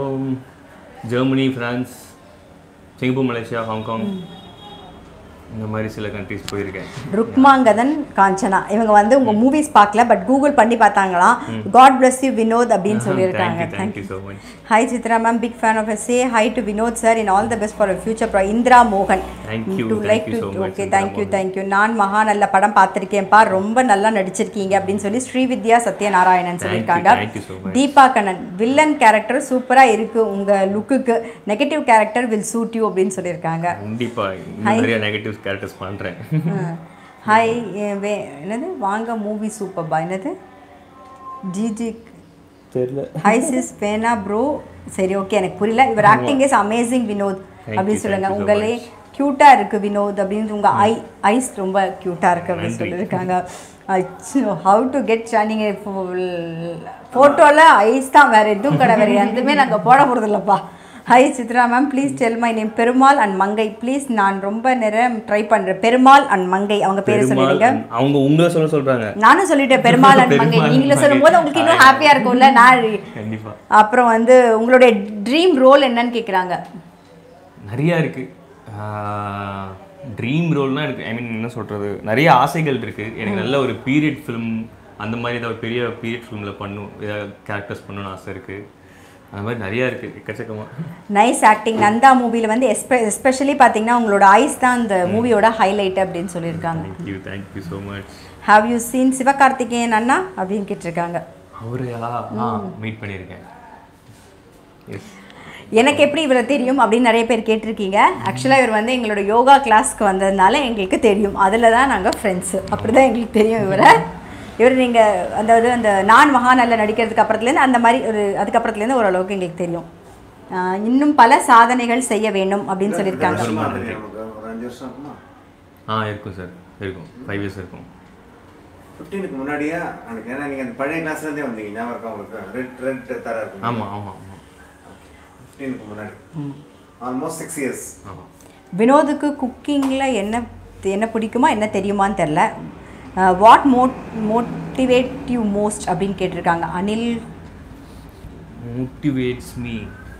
[SPEAKER 2] Germany France Singapore Malaysia Hong Kong இந்த மாதிரி சில கண்ட்ரீஸ் போயிருக்கேன்
[SPEAKER 1] ருக்மாங்கதன் காஞ்சனா இவங்க வந்து உங்க மூவிஸ் பார்க்கல பட் கூகுள் பண்ணி பார்த்தாங்களாம் காட் bless யூ வினோத் அப்படின்னு சொல்லியிருக்காங்க
[SPEAKER 2] thank you thank you so much
[SPEAKER 1] hi Chitra ma'am big fan of say hi to Vinod sir in all the best for future bro Indira மோகன்
[SPEAKER 2] Thank you,
[SPEAKER 1] to
[SPEAKER 2] thank
[SPEAKER 1] like
[SPEAKER 2] you
[SPEAKER 1] to
[SPEAKER 2] so much,
[SPEAKER 1] okay
[SPEAKER 2] Indira
[SPEAKER 1] thank you
[SPEAKER 2] மோகன்.
[SPEAKER 1] Thank you நான் மகா நல்ல படம் பார்த்துருக்கேன்ப்பா ரொம்ப நல்லா நடிச்சிருக்கீங்க அப்படின்னு சொல்லி ஸ்ரீவித்யா சத்யநாராயணன்
[SPEAKER 2] Thank you,
[SPEAKER 1] சொல்லியிருக்காங்க
[SPEAKER 2] thank you so much.
[SPEAKER 1] Deepa Kannan villain character சூப்பரா இருக்கு உங்க லுக்குக்கு negative character will suit you அப்படின்னு சொல்லியிருக்காங்க
[SPEAKER 2] கண்டிப்பா இன்னும் நிறைய நெகட்டிவ் கேரக்டர்ஸ் பண்றேன்
[SPEAKER 1] ஹாய் என்னது வாங்க மூவி சூப்பர்பா என்னது ஜிஜி
[SPEAKER 2] தெரியல
[SPEAKER 1] ஹை சிஸ் பேனா ப்ரோ சரி ஓகே எனக்கு புரியல இவர் acting is amazing Vinod
[SPEAKER 2] Thank
[SPEAKER 1] அப்படின்னு
[SPEAKER 2] you,
[SPEAKER 1] சொல்லுங்க
[SPEAKER 2] thank you so
[SPEAKER 1] உங்களே க்யூட்டா இருக்கு வினோத் அப்படின்னு உங்க ஐ ஐஸ் ரொம்ப க்யூட்டா இருக்கு அப்படின்னு
[SPEAKER 2] நன்றி.
[SPEAKER 1] சொல்லியிருக்காங்க ஹவு டு கெட் நீங்க ஃபோட்டோல ஐஸ் தான் வேற எதுவும் கடை வேற எதுவுமே நாங்க போட போறது இல்லப்பா hi Chitra ma'am please tell my name Perumal and Mangai please நான் ரொம்ப நேரம் ட்ரை பண்றேன் பெருமாள் அண்ட் மங்கை அவங்க பேரை
[SPEAKER 2] பெருமாள்
[SPEAKER 1] சொல்லிடுங்க
[SPEAKER 2] அவங்க உங்களை சொல்ல சொல்றாங்க
[SPEAKER 1] நானும் சொல்லிட்டேன் பெருமாள் அண்ட் மங்கை
[SPEAKER 2] பெருமாள்
[SPEAKER 1] நீங்களே
[SPEAKER 2] மங்கை.
[SPEAKER 1] சொல்லும்போது உங்களுக்கு இன்னும் ஹாப்பியா இருக்கும்ல நான்
[SPEAKER 2] கண்டிப்பா
[SPEAKER 1] அப்புறம் வந்து உங்களுடைய ட்ரீம் ரோல் என்னன்னு கேக்குறாங்க
[SPEAKER 2] நிறையா இருக்குது ட்ரீம் ரோல்னால் எனக்கு ஐ மீன் என்ன சொல்கிறது நிறைய ஆசைகள் இருக்குது எனக்கு நல்ல ஒரு பீரியட் ஃபிலிம் அந்த மாதிரி ஏதாவது பெரிய பீரியட் ஃபிலிமில் பண்ணும் ஏதாவது கேரக்டர்ஸ் பண்ணணும்னு ஆசை இருக்குது அந்த மாதிரி நிறையா இருக்குது எக்கச்சக்கமாக
[SPEAKER 1] நைஸ் ஆக்டிங் நந்தா மூவியில் வந்து எஸ்பெ எஸ்பெஷலி பார்த்தீங்கன்னா உங்களோட ஐஸ் தான் அந்த மூவியோட ஹைலைட் அப்படின்னு சொல்லியிருக்காங்க
[SPEAKER 2] thank you thank you so much
[SPEAKER 1] have you seen Sivakarthikeyan அண்ணா அப்படின்னு கேட்டிருக்காங்க
[SPEAKER 2] அவரு ஆ மீட் பண்ணியிருக்கேன் எஸ்
[SPEAKER 1] எனக்கு எப்படி இவரை தெரியும் அப்படின்னு நிறைய பேர் கேட்டிருக்கீங்க ஆக்சுவலாக இவர் வந்து எங்களோட யோகா கிளாஸ்க்கு வந்ததுனால எங்களுக்கு தெரியும் அதில் தான் நாங்கள் ஃப்ரெண்ட்ஸு அப்படி தான் எங்களுக்கு தெரியும் இவரை இவர் நீங்கள் அதாவது அந்த நான் மகாநல்ல நடிக்கிறதுக்கு அப்புறத்துலேருந்து அந்த மாதிரி ஒரு அதுக்கப்புறத்துலேருந்து ஓரளவுக்கு எங்களுக்கு தெரியும் ஆஹ் இன்னும் பல சாதனைகள் செய்ய வேண்டும் அப்படின்னு சொல்லியிருக்காங்க
[SPEAKER 3] வருஷமா இருக்கு நமக்கு. ஒரு அஞ்சு வருஷம் இருக்குமா
[SPEAKER 2] ஆ இருக்கும் சார் இருக்கும் ஃபைவ் இயர்ஸ் இருக்கும்
[SPEAKER 3] ஃபிஃப்டீனுக்கு முன்னாடியே எனக்கு ஏன்னா நீங்கள் அந்த பழைய கிளாஸ்லேருந்தே வந்தீங்க ஞாபகம் இருக்கா உங்களுக்கு ரெட் ரெட் தர இருக்கும்
[SPEAKER 2] ஆமாம் ஆமாம் ஆமாம்
[SPEAKER 3] ஃபிஃப்டீனுக்கு முன்னாடி ஆல்மோஸ்ட் சிக்ஸ் இயர்ஸ்
[SPEAKER 2] ஆமாம்
[SPEAKER 1] வினோதுக்கு குக்கிங்கில் என்ன என்ன பிடிக்குமா என்ன தெரியுமான்னு தெரில வாட் மோட் மோட்டிவேட் யூ மோஸ்ட் அப்படின்னு கேட்டிருக்காங்க அனில்
[SPEAKER 2] மோட்டிவேட்ஸ் மீ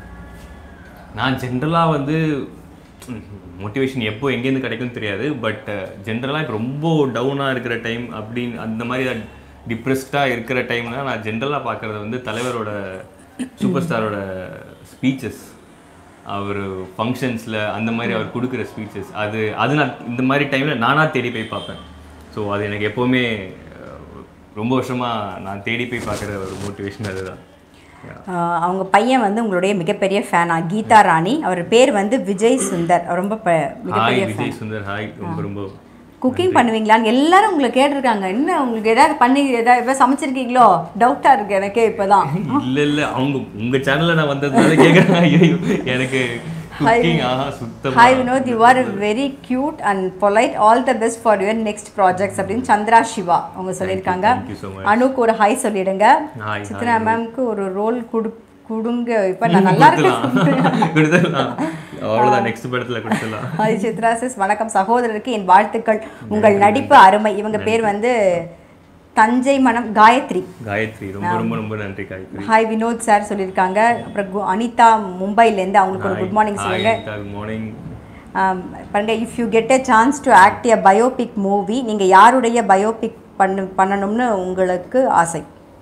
[SPEAKER 2] நான் ஜென்ரலாக வந்து மோட்டிவேஷன் எப்போ எங்கேருந்து கிடைக்கும்னு தெரியாது பட் ஜென்ரலாக இப்போ ரொம்ப டவுனாக இருக்கிற டைம் அப்படின்னு அந்த மாதிரி டிப்ரெஸ்டாக இருக்கிற டைம்னா நான் ஜென்ரலாக பார்க்குறது வந்து தலைவரோட சூப்பர் ஸ்டாரோட ஸ்பீச்சஸ் அவர் ஃபங்க்ஷன்ஸில் அந்த மாதிரி அவர் கொடுக்குற ஸ்பீச்சஸ் அது அது நான் இந்த மாதிரி டைமில் நானாக தேடி போய் பார்ப்பேன் ஸோ அது எனக்கு எப்போவுமே அஹ், ரொம்ப வருஷமாக நான் தேடி போய் பார்க்குற ஒரு மோட்டிவேஷன் அதுதான் Yeah.
[SPEAKER 1] ஆஹ் அவங்க பையன் வந்து உங்களுடைய மிகப்பெரிய ஃபேனா கீதா ராணி அவர் பேர் வந்து விஜய் சுந்தர் அவர் ரொம்ப ப-
[SPEAKER 2] ஹாய்
[SPEAKER 1] மிகப்பெரிய ஃபேன்
[SPEAKER 2] விஜய் சுந்தர் ஹாய் ரொம்ப ரொம்ப
[SPEAKER 1] குக்கிங் பண்ணுவீங்களான்னு எல்லாரும் உங்களை கேட்டிருக்காங்க என்ன உங்களுக்கு ஏதாவது பண்ணி ஏதாவது ஏதாவது சமைச்சிருக்கீங்களோ டவுட்டாக இருக்கு எனக்கே இப்போதான்
[SPEAKER 2] இல்ல இல்ல அவங்க உங்க சேனல்ல நான் வந்ததுனால கேக்குறேன் ஐயோ எனக்கு குக்கிங் ஆஹா சுத்தமா
[SPEAKER 1] hi Vinod you are very cute and polite all the best for your next projects அப்படின்னு சந்திரா சிவா அவங்க சொல்லியிருக்காங்க
[SPEAKER 2] thank you so much.
[SPEAKER 1] அனுக்கு ஒரு ஹாய் சொல்லிடுங்க
[SPEAKER 2] Hi,
[SPEAKER 1] சித்ரா மேம்க்கு ஒரு ரோல் கொடு கொடுங்க இப்போ நான் நல்லா இருக்கேன்
[SPEAKER 2] கொடுத்துடலாம் கொடுத்துடலாம் அவ்வளவுதான் நெக்ஸ்ட் படத்துல கொடுத்துடலாம்
[SPEAKER 1] ஹாய் சித்ரா சிஸ் வணக்கம் சகோதரருக்கு என் வாழ்த்துக்கள் உங்கள் நடிப்பு அருமை இவங்க பேர் வந்து தஞ்சை மனம் காயத்ரி
[SPEAKER 2] காயத்ரி ரொம்ப ரொம்ப ரொம்ப நன்றி காயத்ரி
[SPEAKER 1] ஹாய் வினோத் சார் சொல்லியிருக்காங்க அப்புறம் கு- அனிதா மும்பைலேருந்து அவங்களுக்கு ஒரு குட் மார்னிங் சொல்லுங்க
[SPEAKER 2] குட் மார்னிங்
[SPEAKER 1] ஆம், பாருங்க if you get a chance to act a biopic movie நீங்கள் யாருடைய பயோபிக் பண்ணு பண்ணணும்னு உங்களுக்கு ஆசை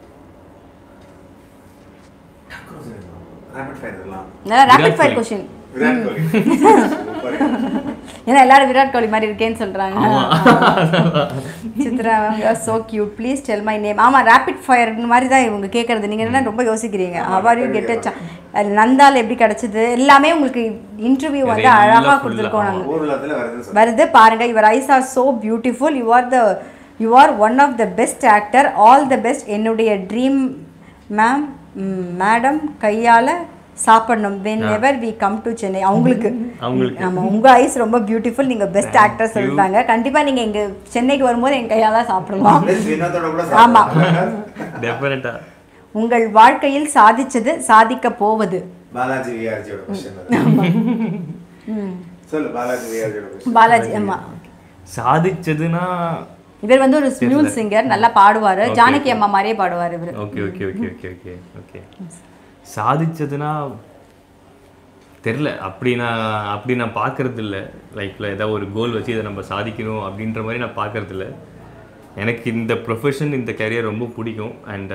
[SPEAKER 3] ரேபிட் ஃபயர் இதெல்லாம்
[SPEAKER 1] rapid fire question
[SPEAKER 3] Virat Kohli Super.
[SPEAKER 1] ஏன்னா எல்லாரும் விராட் கோலி மாதிரி இருக்கேன்னு சொல்றாங்க Chitra so cute please tell my name ஆமா ரேபிட் ஃபயர் மாதிரி தான் இவங்க கேட்கறது நீங்க என்ன ரொம்ப யோசிக்கிறீங்க ஹவர் யூ கெட் நந்தால் எப்படி கிடைச்சது எல்லாமே உங்களுக்கு இன்டர்வியூ வந்து
[SPEAKER 2] எல்லாம்
[SPEAKER 1] அழகா
[SPEAKER 2] full-ஆ,
[SPEAKER 1] கொடுத்துருக்கோம் நாங்க
[SPEAKER 3] ஊர்வலத்துல வருதுன்னு சொல்லுங்க
[SPEAKER 1] வருது பாருங்க your eyes are so beautiful you are the you are one of the best actor all the best என்னுடைய ட்ரீம் மேம் மேடம் கையால் சாப்பிடணும் whenever we come to Chennai அவங்களுக்கு
[SPEAKER 2] அவங்களுக்கு.
[SPEAKER 1] ஆமாம் உங்க ஐஸ் ரொம்ப பியூட்டிஃபுல் நீங்க பெஸ்ட் ஆக்டர் சொல்லிட்டாங்க கண்டிப்பா நீங்க இங்க சென்னைக்கு வரும்போது என் கையால சாப்பிடலாம்
[SPEAKER 3] Plus வினோதோட கூட
[SPEAKER 1] ஆமா.
[SPEAKER 3] சாப்பிடுவாங்க.
[SPEAKER 2] டெஃபினட்டா
[SPEAKER 1] உங்கள் வாழ்க்கையில் சாதிச்சது சாதிக்க போவது
[SPEAKER 3] பாலாஜி விஆர்ஜியோட கொஸ்டின் சொல்லு பாலாஜி விஆர்ஜியோட கொஸ்டின்
[SPEAKER 1] பாலாஜி ஆமா
[SPEAKER 2] சாதிச்சதுன்னா
[SPEAKER 1] இவர் வந்து ஒரு மியூல் சிங்கர் நல்லா பாடுவாரு ஜானகி அம்மா மாதிரியே பாடுவார் இவர்
[SPEAKER 2] okay okay okay okay okay okay சாதிச்சதுன்னா தெரில அப்படி நான் அப்படி நான் பார்க்கறது இல்லை லைஃப்பில் ஏதாவது ஒரு கோல் வச்சு இதை நம்ம சாதிக்கணும் அப்படின்ற மாதிரி நான் பார்க்கறது இல்லை எனக்கு இந்த ப்ரொஃபஷன் இந்த கரியர் ரொம்ப பிடிக்கும் அண்ட்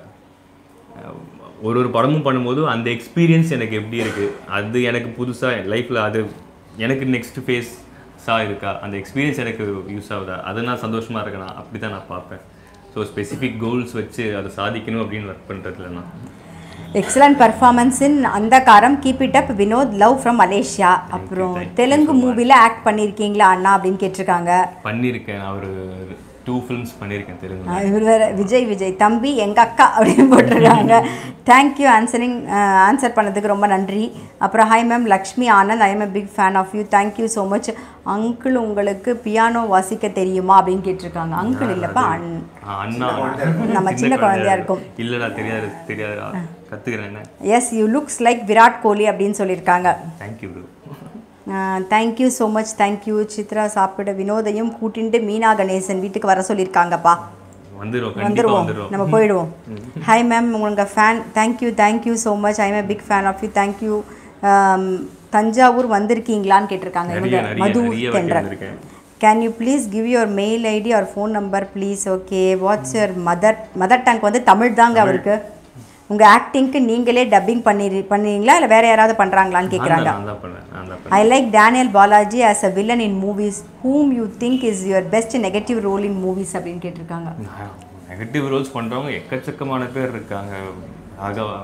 [SPEAKER 2] ஒரு ஒரு படமும் பண்ணும்போது அந்த எக்ஸ்பீரியன்ஸ் எனக்கு எப்படி இருக்குது அது எனக்கு புதுசாக லைஃப்பில் அது எனக்கு நெக்ஸ்ட் ஃபேஸாக இருக்கா அந்த எக்ஸ்பீரியன்ஸ் எனக்கு யூஸ் ஆகுதா அதை நான் சந்தோஷமாக இருக்கேனா அப்படி தான் நான் பார்ப்பேன் ஸோ ஸ்பெசிஃபிக் கோல்ஸ் வச்சு அதை சாதிக்கணும் அப்படின்னு ஒர்க் பண்ணுறதுல நான்
[SPEAKER 1] excellent performance in Andhakaram keep it up Vinod love from Malaysia அப்புறம்
[SPEAKER 2] thank you
[SPEAKER 1] Telugu
[SPEAKER 2] so much.
[SPEAKER 1] மூவில ஆக்ட் பண்ணியிருக்கீங்களா அண்ணா அப்படின்னு கேட்டிருக்காங்க
[SPEAKER 2] பண்ணியிருக்கேன் நான் ஒரு டூ ஃபிலிம்ஸ் பண்ணியிருக்கேன் தெலுங்கு
[SPEAKER 1] ஆஹ் இவர் வேற விஜய் விஜய் தம்பி எங்க அக்கா அப்படின்னு போட்டிருக்காங்க தேங்க்யூ ஆன்சரிங் ஆன்சர் பண்ணதுக்கு ரொம்ப நன்றி அப்புறம் hi ma'am Lakshmi Anand I am a big fan of you thank you so much uncle உங்களுக்கு பியானோ வாசிக்க தெரியுமா அப்படின்னு கேட்டிருக்காங்க அங்கிள் இல்லப்பா அண்
[SPEAKER 2] ஆ, அண்ணா
[SPEAKER 1] நம்ம சின்ன குழந்தையா இருக்கும்.
[SPEAKER 2] இல்லடா தெரியாது தெரியாதுடா கத்துக்கிறேன் என்ன
[SPEAKER 1] yes you looks like Virat Kohli அப்படின்னு சொல்லியிருக்காங்க
[SPEAKER 2] thank you bro
[SPEAKER 1] thank you so much thank you Chitra சாப்பிட வினோதையும் கூட்டிட்டு மீனா கணேசன் வீட்டுக்கு வர சொல்லியிருக்காங்கப்பா
[SPEAKER 2] வந்துடும் கண்டிப்பாக
[SPEAKER 1] வந்துடுவோம்
[SPEAKER 2] வந்துடும்
[SPEAKER 1] நம்ம போயிடுவோம் ஹாய் மேம் உங்கள் fan thank you thank you so much I am a big fan of you thank you Thanjavur வந்திருக்கீங்களான்னு கேட்டிருக்காங்க
[SPEAKER 2] நிறைய
[SPEAKER 1] இவங்க
[SPEAKER 2] நிறைய
[SPEAKER 1] மது
[SPEAKER 2] நிறைய வாட்டி
[SPEAKER 1] தென்றல்
[SPEAKER 2] வந்திருக்கேன்
[SPEAKER 1] can you please give your mail ID or phone number please okay what's your mother mother tongue வந்து தமிழ் தாங்க அவருக்கு உங்கள் ஆக்டிங்க்கு நீங்களே டப்பிங் பண்ணி பண்ணுவீங்களா இல்லை வேற யாராவது பண்ணுறாங்களான்னு கேட்குறாங்க
[SPEAKER 2] நான் தான் பண்ணேன் நான் தான் பண்ணேன்
[SPEAKER 1] I like Daniel Balaji as a villain in movies whom you think is your best negative role in movies அப்படின்னு கேட்டிருக்காங்க
[SPEAKER 2] நெகட்டிவ் ரோல்ஸ் பண்றவங்க எக்கச்சக்கமான பேர் இருக்காங்க ராகவா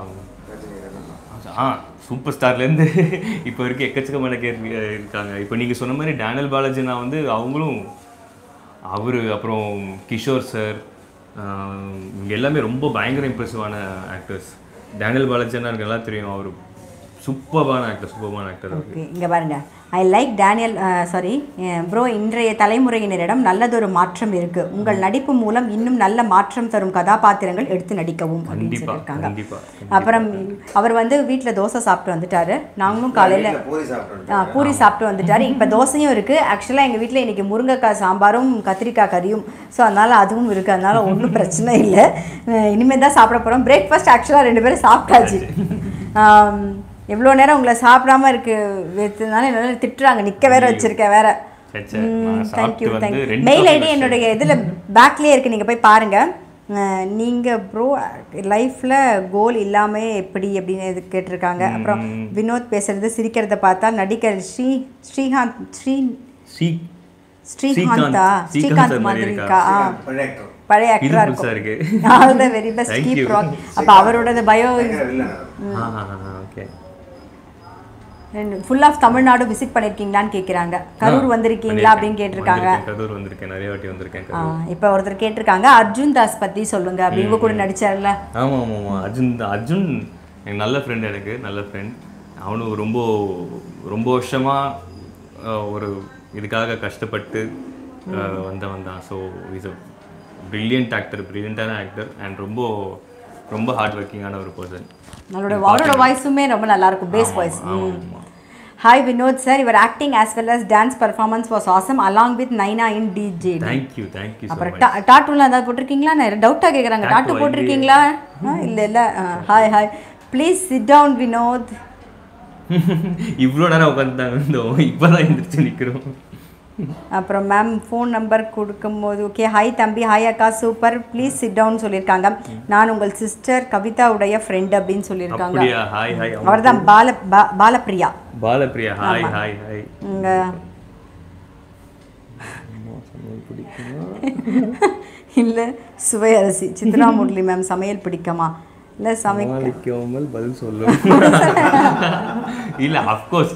[SPEAKER 2] ஆ சூப்பர் ஸ்டார்லேருந்து இப்போ வரைக்கும் எக்கச்சக்கமான பேர் இருக்காங்க இப்போ நீங்கள் சொன்ன மாதிரி டேனியல் பாலாஜி நான் வந்து அவங்களும் அவர் அப்புறம் கிஷோர் சார் இவங்க எல்லாமே ரொம்ப பயங்கர இம்ப்ரெசிவான ஆக்டர்ஸ் டேனியல் பாலாஜின்னா எனக்கு நல்லா தெரியும் அவர் சூப்பர்பான ஆக்டர் சூப்பர்பான ஆக்டர் அவர்
[SPEAKER 1] ஓகே இங்கே பாருங்க I like Daniel sorry bro இன்றைய தலைமுறையினரிடம் நல்லதொரு மாற்றம் இருக்கு உங்கள் நடிப்பு மூலம் இன்னும் நல்ல மாற்றம் தரும் கதாபாத்திரங்கள் எடுத்து நடிக்கவும் அப்படின்னு
[SPEAKER 2] கண்டிப்பா
[SPEAKER 1] சொல்லியிருக்காங்க
[SPEAKER 2] கண்டிப்பா
[SPEAKER 1] அப்புறம் அவர் வந்து வீட்டில் தோசை சாப்பிட்டு வந்துட்டாரு நாங்களும் காலையில்
[SPEAKER 3] வீட்டுல பூரி சாப்பிட்டு
[SPEAKER 1] ஆ, பூரி சாப்பிட்டு வந்துட்டாரு இப்போ தோசையும் இருக்கு ஆக்சுவலாக எங்கள் வீட்டில் இன்னைக்கு முருங்கைக்காய் சாம்பாரும் கத்திரிக்காய் கறியும் ஸோ அதனால அதுவும் இருக்கு அதனால ஒன்றும் பிரச்சனை இல்லை இனிமேல் தான் சாப்பிட போகிறோம் பிரேக்ஃபாஸ்ட் ஆக்சுவலாக ரெண்டு பேரும் சாப்பிட்டாச்சு ஆம், எவ்வளோ நேரம் உங்களை சாப்பிடாம இருக்கு வைத்ததுனால என்னால திட்டுறாங்க நிற்க வேற வச்சிருக்கேன் வேற
[SPEAKER 2] சே, சே, நான்
[SPEAKER 1] தேங்க்யூ
[SPEAKER 2] சாப்பிட்டு வந்து
[SPEAKER 1] தேங்க்யூ
[SPEAKER 2] ரெண்டு
[SPEAKER 1] மெயில்
[SPEAKER 2] தோசை
[SPEAKER 1] ஐடி என்னுடைய இதில் பேக்லேயே இருக்குது நீங்கள் போய் பாருங்கள் நீங்கள் ப்ரோ லைஃப்பில் கோல் இல்லாமல் எப்படி அப்படின்னு இது கேட்டிருக்காங்க அப்புறம் வினோத் பேசுறது சிரிக்கிறத பார்த்தா நடிகர் ஸ்ரீ ஸ்ரீகாந்த் ஸ்ரீ
[SPEAKER 2] ஸ்ரீ
[SPEAKER 1] ஸ்ரீகாந்தா
[SPEAKER 2] ஸ்ரீகாந்த்
[SPEAKER 1] ஸ்ரீகாந்த்
[SPEAKER 2] மாதிரி
[SPEAKER 1] மாதிரி
[SPEAKER 2] இருக்கா?
[SPEAKER 1] இருக்கா ஆ
[SPEAKER 3] பழைய actor.
[SPEAKER 1] பழைய
[SPEAKER 2] இது
[SPEAKER 1] ஆக்டராக
[SPEAKER 2] புதுசா
[SPEAKER 1] இருக்கும்
[SPEAKER 2] இருக்கு
[SPEAKER 1] all the very best
[SPEAKER 2] Thank
[SPEAKER 1] keep
[SPEAKER 2] you.
[SPEAKER 1] Rock அப்போ அவரோட பயோ
[SPEAKER 3] பயங்கர villain அவர்.
[SPEAKER 2] Okay
[SPEAKER 1] full of Tamil Nadu visit பண்ணியிருக்கீங்களான்னு கேட்குறாங்க கரூர் வந்திருக்கீங்களா அப்படின்னு கேட்டிருக்காங்க
[SPEAKER 2] கரூர் வந்திருக்கேன் நிறைய வாட்டி வந்திருக்கேன்
[SPEAKER 1] ஆ,
[SPEAKER 2] கரூர்
[SPEAKER 1] இப்போ ஒருத்தர் கேட்டிருக்காங்க அர்ஜுன் தாஸ் பற்றி சொல்லுங்க அப்படி இவங்க கூட நடிச்சார்ல
[SPEAKER 2] ஆமா ஆமா ஆமா அர்ஜுன் தான். அர்ஜுன் எனக்கு நல்ல ஃப்ரெண்ட் எனக்கு நல்ல ஃப்ரெண்ட் அவனும் ரொம்ப ரொம்ப வருஷமா அஹ், ஒரு இதுக்காக கஷ்டப்பட்டு அஹ், வந்தவன் தான் so is a brilliant actor பிரில்லியண்டான ஆக்டர் அண்ட் ரொம்ப ரொம்ப ஹார்ட் ஒர்க்கிங்கான ஒரு பர்சன்
[SPEAKER 1] அவரோட அவரோட வாய்ஸுமே ரொம்ப நல்லா இருக்கும் bass voice hi Vinoth sir இவர் acting as well as dance performance was awesome along with Naina in DJ
[SPEAKER 2] thank you thank you so
[SPEAKER 1] அப்புறம் டா- டாட்டூலாம் ஏதாவது போட்டிருக்கீங்களா நான் டவுட்டாக கேட்குறாங்க டாட்டூ
[SPEAKER 2] Tattoo
[SPEAKER 1] போட்டிருக்கீங்களா ஆ, இல்ல இல்ல hi hi please sit down Vinoth
[SPEAKER 2] இவ்வளோ நேரம் உட்காந்துட்டாங்க இருந்தோம் இப்போ தான் எந்திரிச்சு நிற்கிறோம்
[SPEAKER 1] அப்புறம் மேம் ஃபோன் நம்பர் கொடுக்கும்போது ஓகே ஹாய் தம்பி ஹாய் அக்கா சூப்பர் ப்ளீஸ் சிட் டவுன் சொல்லியிருக்காங்க நான் உங்கள் சிஸ்டர் கவிதாவுடைய ஃப்ரெண்ட் அப்படின்னு சொல்லியிருக்காங்க
[SPEAKER 2] அப்படியா ஹாய் ஹாய்
[SPEAKER 1] அவர் தான் பால பா- Balapriya
[SPEAKER 2] Balapriya hi hi hi
[SPEAKER 1] இங்க இல்லை சுவை அரிசி சித்ரா முரளி மேம் சமையல் பிடிக்குமா இல்லை சமை
[SPEAKER 2] சமாளிக்காமல் பதில் சொல்லும் இல்லை அஃப்கோர்ஸ்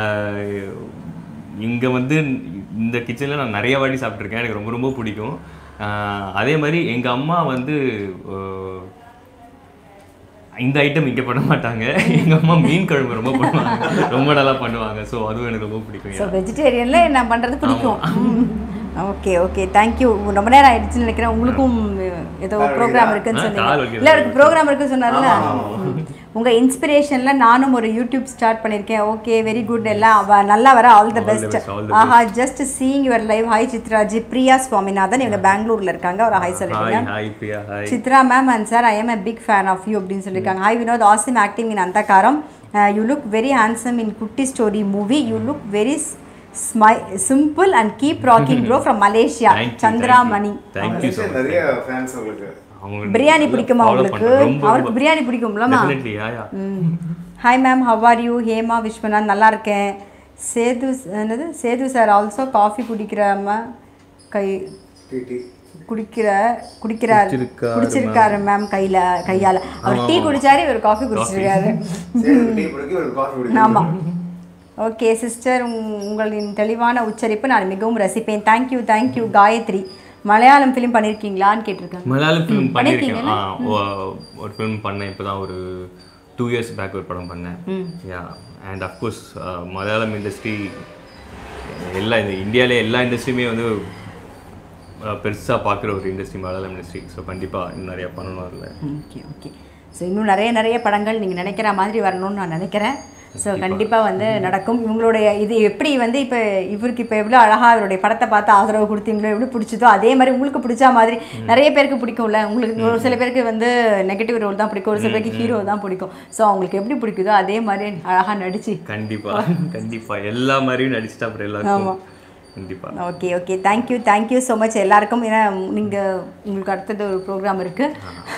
[SPEAKER 2] இங்கே வந்து இந்த கிச்சனில் நான் நிறைய வாட்டி சாப்பிட்ருக்கேன் எனக்கு ரொம்ப ரொம்ப பிடிக்கும் அஹ், அதே மாதிரி எங்கள் அம்மா வந்து அஹ், இந்த ஐட்டம் இங்கே பண்ண மாட்டாங்க எங்கள் அம்மா மீன் குழம்பு ரொம்ப பண்ணுவாங்க ரொம்ப நல்லா பண்ணுவாங்க ஸோ அதுவும் எனக்கு ரொம்ப பிடிக்கும்
[SPEAKER 1] ஸோ வெஜிடேரியனில் என்ன பண்ணுறது பிடிக்கும் ஓகே ஓே தேங்க்யூ ரொம்ப நேரம் ஆயிடுச்சுன்னு நினைக்கிறேன் உங்களுக்கும் ஏதோ ப்ரோக்ராம் இருக்குன்னு
[SPEAKER 2] ஆ,
[SPEAKER 1] சொன்னீங்க
[SPEAKER 2] கால் வலிக்குது.
[SPEAKER 1] இல்லை அவருக்கு ப்ரோக்ராம் இருக்குன்னு சொன்னார்ல உங்கள் இன்ஸ்பிரேஷனில் நானும் ஒரு யூடியூப் ஸ்டார்ட் பண்ணியிருக்கேன் ஓகே வெரி குட் எல்லாம் அவ- நல்லா வர all the
[SPEAKER 2] All the
[SPEAKER 1] best
[SPEAKER 2] best, all the
[SPEAKER 1] ஆஹா just seeing your live hi Chitraji Priya Swaminathan இவங்க பெங்களூரில் இருக்காங்க ஒரு ஹாய்
[SPEAKER 2] ஹாய்
[SPEAKER 1] சொல்லிடுங்க
[SPEAKER 2] hi Priya hi
[SPEAKER 1] Chitra ma'am and sir I am a big fan of you அப்படின்னு சொல்லியிருக்காங்க hi Vinoth awesome acting in Andhaghaaram you look very handsome in Kutty story movie you look very ஸ்மை simple and keep rocking bro from Malaysia
[SPEAKER 2] Thank you,
[SPEAKER 1] Chandramani
[SPEAKER 2] thank you so much
[SPEAKER 3] நிறைய fans உங்களுக்கு
[SPEAKER 2] அவங்க
[SPEAKER 1] பிரியாணி பிடிக்குமா
[SPEAKER 2] follow
[SPEAKER 1] உங்களுக்கு
[SPEAKER 2] பண்றேன். ரொம்ப
[SPEAKER 1] அவருக்கு பிரியாணி பிடிக்கும்லமா
[SPEAKER 2] definitely yeah yeah
[SPEAKER 1] hi ma'am how are you Hema Viswanath நல்லா இருக்கேன் சேது என்னது சேது சார் ஆல்சோ காஃபி குடிக்கிறாம கை
[SPEAKER 3] டிடி
[SPEAKER 1] குடிக்கிற குடிக்கிறார்
[SPEAKER 2] குடிச்சிருக்காரு
[SPEAKER 1] குடிச்சிருக்காரு மேம் கையில கையால அவர் டீ குடிச்சாரு இவர் காஃபி குடிச்சிருக்காரு
[SPEAKER 3] சரி டீ பிடிக்கும் ஒரு காஃபி பிடிக்கும்
[SPEAKER 1] ஆமா ஓகே சிஸ்டர் உங்களின் தெளிவான உச்சரிப்பு நான் மிகவும் ரசிப்பேன் thank you thank you Gayathri Malayalam film பண்ணியிருக்கீங்களான்னு கேட்டிருக்காங்க
[SPEAKER 2] மலையாளம் ஃபிலிம் பண்ணியிருக்கேன் ஆ ஒ- ஒரு ஃபிலிம் பண்ணேன் இப்போ தான் ஒரு டூ இயர்ஸ் பேக் ஒரு படம் பண்ணேன் yeah and of course Malayalam industry எல்லா இந்த இந்தியாவிலே எல்லா இண்டஸ்ட்ரியுமே வந்து பெருசாக பார்க்குற ஒரு இண்டஸ்ட்ரி மலையாளம் இண்டஸ்ட்ரி ஸோ கண்டிப்பாக இன்னும் நிறையா பண்ணணும் அதில்
[SPEAKER 1] ஓகே ஓகே ஸோ இன்னும் நிறைய நிறைய படங்கள் நீங்கள் நினைக்கிற மாதிரி வரணும்னு நான் நினைக்கிறேன் ஸோ கண்டிப்பாக வந்து நடக்கும் இவங்களுடைய இது எப்படி வந்து இப்போ இவருக்கு இப்போ எவ்வளோ அழகாக இவருடைய படத்தை பார்த்து ஆதரவு கொடுத்தீங்களோ எப்படி பிடிச்சதோ அதே மாதிரி உங்களுக்கு பிடிச்ச மாதிரி நிறைய பேருக்கு பிடிக்கும்ல உங்களுக்கு ஒரு சில பேருக்கு வந்து நெகட்டிவ் ரோல் தான் பிடிக்கும் ஒரு சில பேருக்கு ஹீரோ தான் பிடிக்கும் ஸோ அவங்களுக்கு எப்படி பிடிக்குதோ அதே மாதிரி அழகாக நடிச்சு
[SPEAKER 2] கண்டிப்பா கண்டிப்பா எல்லா மாதிரியும் நடிச்சுட்டா அப்புறம் எல்லாருக்கும் கண்டிப்பா
[SPEAKER 1] okay okay thank you thank you so much எல்லாருக்கும் ஏன்னா நீங்கள் உங்களுக்கு அடுத்தது ஒரு ப்ரோக்ராம் இருக்குது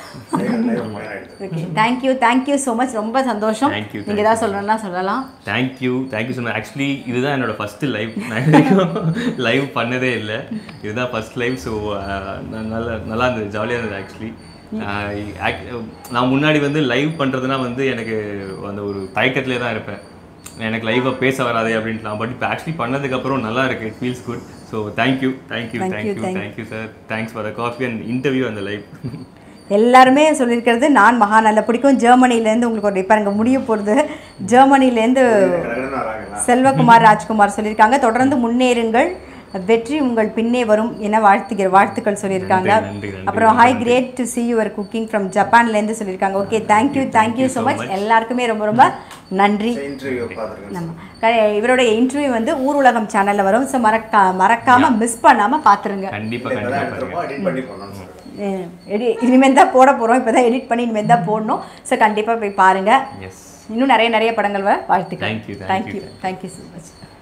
[SPEAKER 1] okay thank you thank you so much ரொம்ப சந்தோஷம்
[SPEAKER 2] Thank you,
[SPEAKER 1] நீங்கள் ஏதாவது சொல்லணும்னா சொல்லலாம்
[SPEAKER 2] thank you thank you so much actually இதுதான் என்னோட ஃபர்ஸ்ட் லைவ் நான் வரைக்கும் லைவ் பண்ணதே இல்லை இதுதான் ஃபர்ஸ்ட் லைவ் ஸோ நல்லா நல்லா இருந்தது ஜாலியாக இருந்தது ஆக்சுவலி நான் முன்னாடி வந்து லைவ் பண்ணுறதுனா வந்து எனக்கு அந்த ஒரு தயக்கத்திலே தான் இருப்பேன் எனக்கு லைவாக பேச வராதே அப்படின்ட்டுலாம் பட் இப்போ ஆக்சுவலி பண்ணதுக்கப்புறம் நல்லா இருக்கு it feels good so thank you thank you
[SPEAKER 1] Thank you,
[SPEAKER 2] thank you thank you sir thanks for the coffee and interview அந்த லைவ்
[SPEAKER 1] எல்லாருமே சொல்லியிருக்கிறது நான் மகா நல்ல பிடிக்கும் ஜெர்மனிலேருந்து உங்களுக்கு ஒரு இப்போ இங்கே முடிய போகிறது ஜெர்மனிலேருந்து செல்வகுமார் ராஜ்குமார் சொல்லியிருக்காங்க தொடர்ந்து முன்னேறுங்கள் வெற்றி உங்கள் பின்னே வரும் என வாழ்த்துகிற வாழ்த்துக்கள் சொல்லியிருக்காங்க
[SPEAKER 2] நன்றி, நன்றி, நன்றி.
[SPEAKER 1] அப்புறம் hi great to see your cooking from ஜப்பான்லேருந்து சொல்லியிருக்காங்க okay thank you thank you so much எல்லாருக்குமே ரொம்ப ரொம்ப நன்றி
[SPEAKER 3] இன்டர்வியூ பார்த்துருக்கேன்
[SPEAKER 1] நம்ம க- இவருடைய இன்டர்வியூ வந்து ஊர் உலகம் சேனல்ல வரும் ஸோ மறக்கா மறக்காம மிஸ் பண்ணாம பாத்துருங்க
[SPEAKER 2] கண்டிப்பாக
[SPEAKER 3] இப்பதான்
[SPEAKER 2] கண்டிப்பாக
[SPEAKER 3] எடுத்துருப்போம் எடிட் பண்ணி பண்ணணும்னு சொல்லுவேன்
[SPEAKER 1] எடி இனிமேல் தான் போட போகிறோம் இப்போ தான் எடிட் பண்ணி இனிமேல் தான் போடணும் ஸோ கண்டிப்பாக போய் பாருங்க
[SPEAKER 2] எஸ்
[SPEAKER 1] இன்னும் நிறைய நிறைய படங்கள் வர வாழ்த்துக்கள்
[SPEAKER 2] Thank you, thank you,
[SPEAKER 1] thank you thank you so much